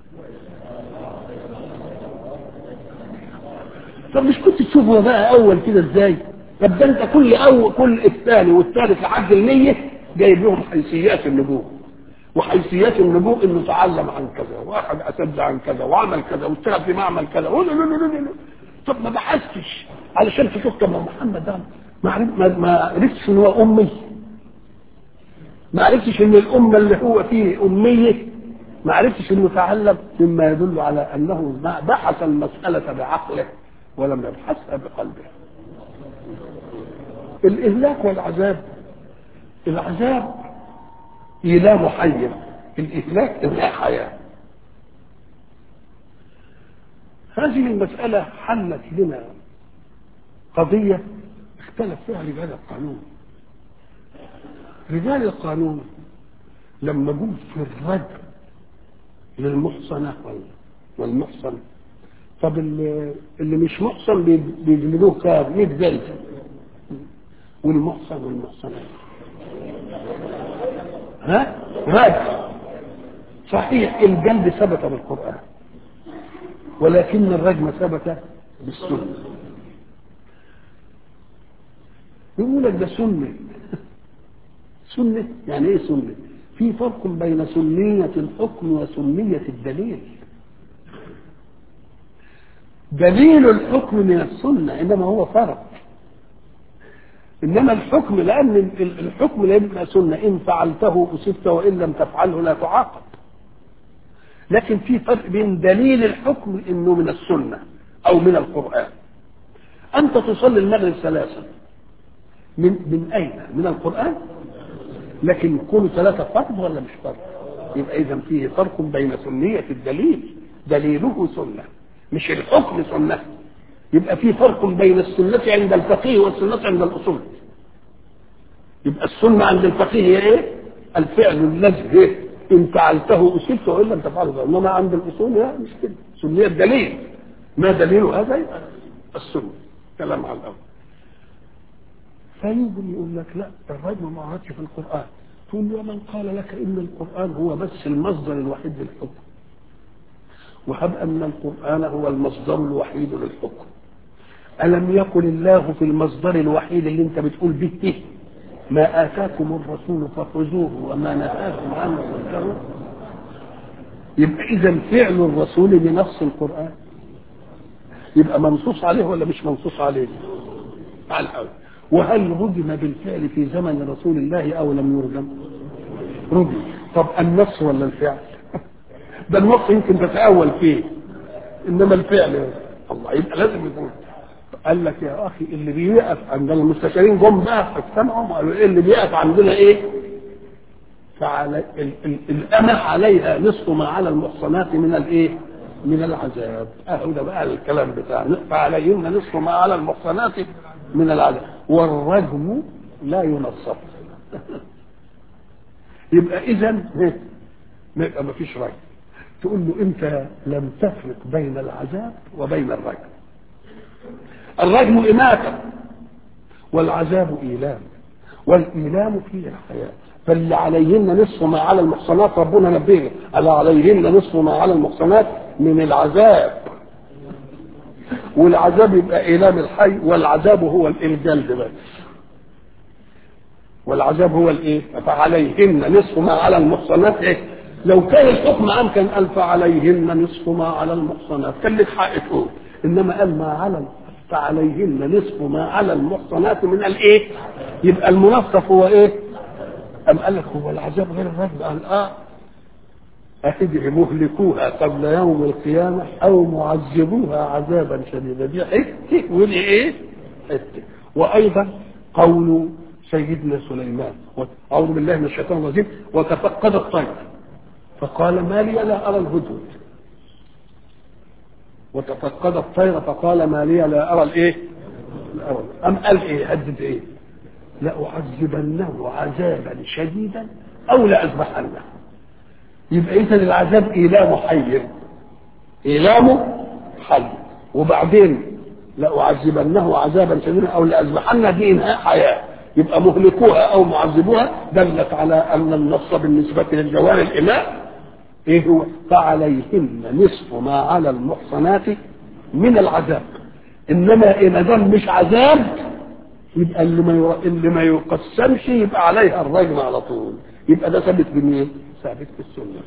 طب مش كنت تشوفه بقى أول كده إزاي؟ طب ده أنت كل أول كل الثاني والثالث لحد المية جايب لهم حيثيات النبوة وحيثيات النبوء انه تعلم عن كذا واخذ اساتذه عن كذا وعمل كذا واشتغل في معمل كذا طب ما بحثتش علشان تشوف طب محمد ده ما ما عرفتش ان هو امي ما عرفتش ان الامه اللي هو فيه اميه ما عرفتش انه تعلم مما يدل على انه بحث المساله بعقله ولم يبحثها بقلبه الاهلاك والعذاب العذاب إله محير الإهلاك إنهاء حياة هذه المسألة حلت لنا قضية اختلف فيها رجال القانون رجال القانون لما جم في الرجل للمحصنة والمحصن طب اللي, اللي مش محصن بيجلدوه كام 100 جلدة والمحصن والمحصنات ها راجع صحيح الجلد ثبت بالقرآن ولكن الرجم ثبت بالسنة يقول لك ده سنة سنة يعني ايه سنة في فرق بين سنية الحكم وسنية الدليل دليل الحكم من السنة إنما هو فرق انما الحكم لان الحكم لا يبقى سنه ان فعلته اصبت وان لم تفعله لا تعاقب لكن في فرق بين دليل الحكم انه من السنه او من القران انت تصلي المغرب ثلاثا من من اين من القران لكن يكونوا ثلاثه فرض ولا مش فرض يبقى اذا فيه فرق بين سنيه الدليل دليله سنه مش الحكم سنه يبقى في فرق بين السنة عند الفقيه والسنة عند الأصول يبقى السنة عند الفقيه هي ايه؟ الفعل الذي إيه؟ إن فعلته أصبت وإن لم تفعله إنما عند الأصول لا مش كده سنية دليل ما دليل هذا يبقى السنة كلام على الأول فيجي يقول لك لا الرجل ما عادش في القرآن تقول له من قال لك إن القرآن هو بس المصدر الوحيد للحكم وهب أن القرآن هو المصدر الوحيد للحكم ألم يقل الله في المصدر الوحيد اللي أنت بتقول به إيه؟ ما آتاكم الرسول فخذوه وما نهاكم عنه فانتهوا يبقى اذا فعل الرسول بنص القران يبقى منصوص عليه ولا مش منصوص عليه على الأول وهل رجم بالفعل في زمن رسول الله او لم يرجم رجم طب النص ولا الفعل ده النص يمكن تتأول فيه انما الفعل الله يبقى لازم يكون قال لك يا اخي اللي بيقف عندنا المستشارين جم بقى اجتمعوا قالوا ايه اللي بيقف عندنا ايه فعلى ال- ال- الأمة عليها نصف ما على المحصنات من الايه؟ من العذاب اهو ده بقى الكلام بتاعنا فعليهن نصف ما على المحصنات من العذاب والرجم لا ينصف يبقى اذا ما يبقى ما فيش رجم تقول له انت لم تفرق بين العذاب وبين الرجم الرجم إماتة والعذاب إيلام والإيلام فيه الحياة فاللي عليهن نصف ما على المحصنات ربنا نبهنا ألا عليهن نصف ما على المحصنات من العذاب والعذاب يبقى إيلام الحي والعذاب هو الجلد بس والعذاب هو الايه فعليهن نصف ما على المحصنات ايه لو كان الحكم عام كان قال فعليهن نصف ما على المحصنات كان لك حق تقول انما قال ما على فعليهن نصف ما على المحصنات من الايه يبقى المنصف هو ايه ام قال لك هو العذاب غير الرجل قال اه أتدعي مهلكوها قبل يوم القيامة أو معذبوها عذابا شديدا دي حتة ودي إيه؟ حتة وأيضا قول سيدنا سليمان أعوذ بالله من الشيطان الرجيم وتفقد الطير فقال ما لي لا أرى الهدهد وتفقد الطير فقال ما لي لا أرى الإيه؟ لا أرى أم قال إيه؟ هدد إيه؟ لأعذبنه عذابا شديدا أو لأذبحنه يبقى إذا العذاب إيلامه حي إيلامه حي وبعدين لأعذبنه عذابا شديدا أو لأذبحنه دي إنهاء حياة يبقى مهلكوها أو معذبوها دلت على أن النص بالنسبة للجوار الإماء إيه هو فعليهن نصف ما على المحصنات من العذاب إنما إيه ما دام مش عذاب يبقى اللي ما يو... اللي ما يقسمش يبقى عليها الرجم على طول يبقى ده ثابت بمين؟ ثابت في السنة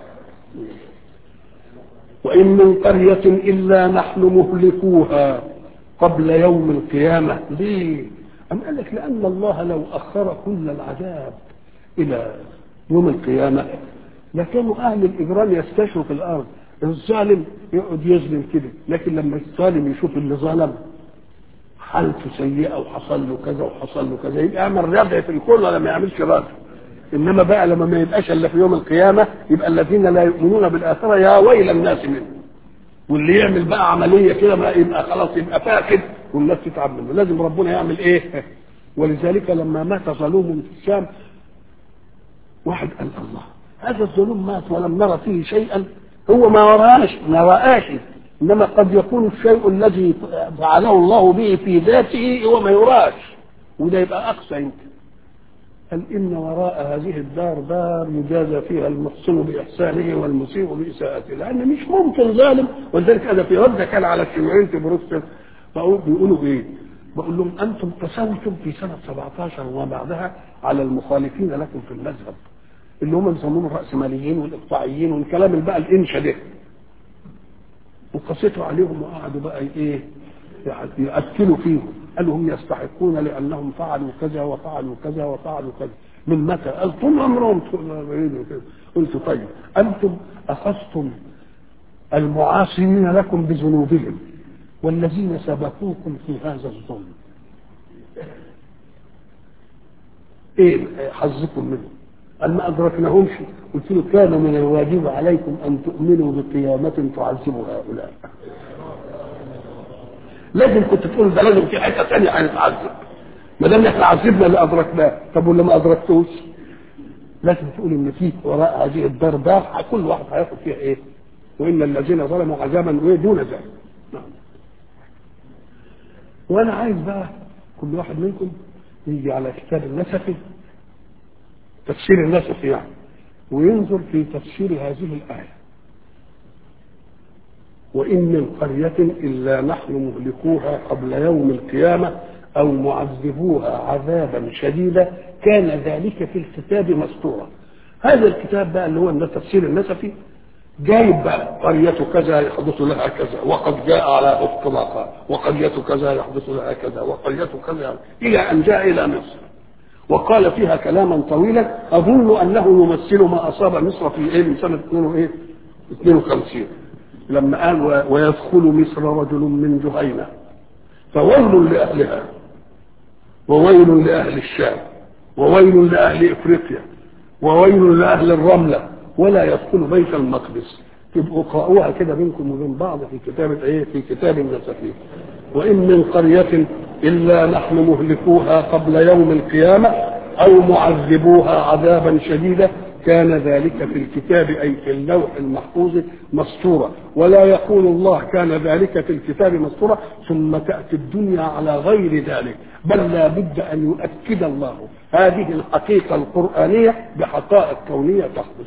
وإن من قرية إلا نحن مهلكوها قبل يوم القيامة ليه؟ أم قال لك لأن الله لو أخر كل العذاب إلى يوم القيامة لكانوا أهل الإجرام يستشروا في الأرض الظالم يقعد يظلم كده لكن لما الظالم يشوف اللي ظلم حالته سيئة وحصل له كذا وحصل له كذا يبقى يعمل ردع في الكل ولا ما يعملش ردع انما بقى لما ما يبقاش الا في يوم القيامه يبقى الذين لا يؤمنون بالاخره يا ويل الناس منهم واللي يعمل بقى عمليه كده ما يبقى خلاص يبقى فاقد والناس تتعب منه لازم ربنا يعمل ايه ولذلك لما مات ظلوم في الشام واحد قال الله هذا الظلوم مات ولم نرى فيه شيئا هو ما رآش ما رآش انما قد يكون الشيء الذي فعله الله به في ذاته هو ما يراش وده يبقى اقصى يمكن قال إن وراء هذه الدار دار يجازى فيها المحسن بإحسانه والمسيء بإساءته لأن مش ممكن ظالم ولذلك أنا في رد كان على الشيوعيين في بروكسل بقول بيقولوا إيه؟ بقول لهم أنتم تساوتم في سنة 17 وما بعدها على المخالفين لكم في المذهب اللي هم بيسموهم الرأسماليين والإقطاعيين والكلام اللي بقى الإنشا ده وقصيتوا عليهم وقعدوا بقى إيه؟ يأكلوا فيهم قالوا هم يستحقون لانهم فعلوا كذا وفعلوا كذا وفعلوا كذا من متى؟ قال طول عمرهم قلت طيب انتم اخذتم المعاصرين لكم بذنوبهم والذين سبقوكم في هذا الظلم ايه حظكم منهم؟ قال ما ادركناهمش قلت له كان من الواجب عليكم ان تؤمنوا بقيامه تعذب هؤلاء لازم كنت تقول ده لازم في حته ثانيه هنتعذب ما دام احنا عذبنا اللي ادركناه طب واللي ما ادركتوش لازم تقول ان في وراء هذه الدار ده كل واحد هياخد فيها ايه وان الذين ظلموا عذابا دون ذلك نعم. وانا عايز بقى كل واحد منكم يجي على كتاب النسفي تفسير النسفي يعني وينظر في تفسير هذه الايه وإن من قرية إلا نحن مهلكوها قبل يوم القيامة أو معذبوها عذابا شديدا كان ذلك في الكتاب مسطورا هذا الكتاب بقى اللي هو التفسير النسفي جايب بقى قرية كذا يحدث لها كذا وقد جاء على أفق ما قال وقرية كذا يحدث لها كذا وقرية كذا إلى أن جاء إلى مصر وقال فيها كلاما طويلا أظن أنه يمثل ما أصاب مصر في إيه من سنة 52 لما قال ويدخل مصر رجل من جهينة فويل لأهلها وويل لأهل الشام وويل لأهل إفريقيا وويل لأهل الرملة ولا يدخل بيت المقدس تبقوا قرأوها كده بينكم وبين بعض في كتابة ايه في كتاب النسفين وإن من قرية إلا نحن مهلكوها قبل يوم القيامة أو معذبوها عذابا شديدا كان ذلك في الكتاب أي في اللوح المحفوظ مسطورا ولا يقول الله كان ذلك في الكتاب مسطورا ثم تأتي الدنيا على غير ذلك بل لا بد أن يؤكد الله هذه الحقيقة القرآنية بحقائق كونية تحدث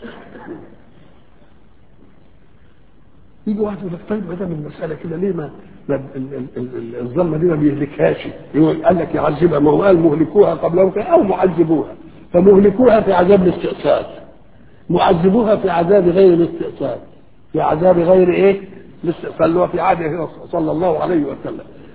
يجي واحد يقول لك طيب ما دام المسألة كده ليه ما الظلمة دي ما بيهلكهاش يقول قال لك يعذبها ما هو قال مهلكوها قبل أو معذبوها فمهلكوها في عذاب الاستئصال معذبوها في عذاب غير الاستئصال في عذاب غير ايه الاستئصال اللي هو في عهده صلى الله عليه وسلم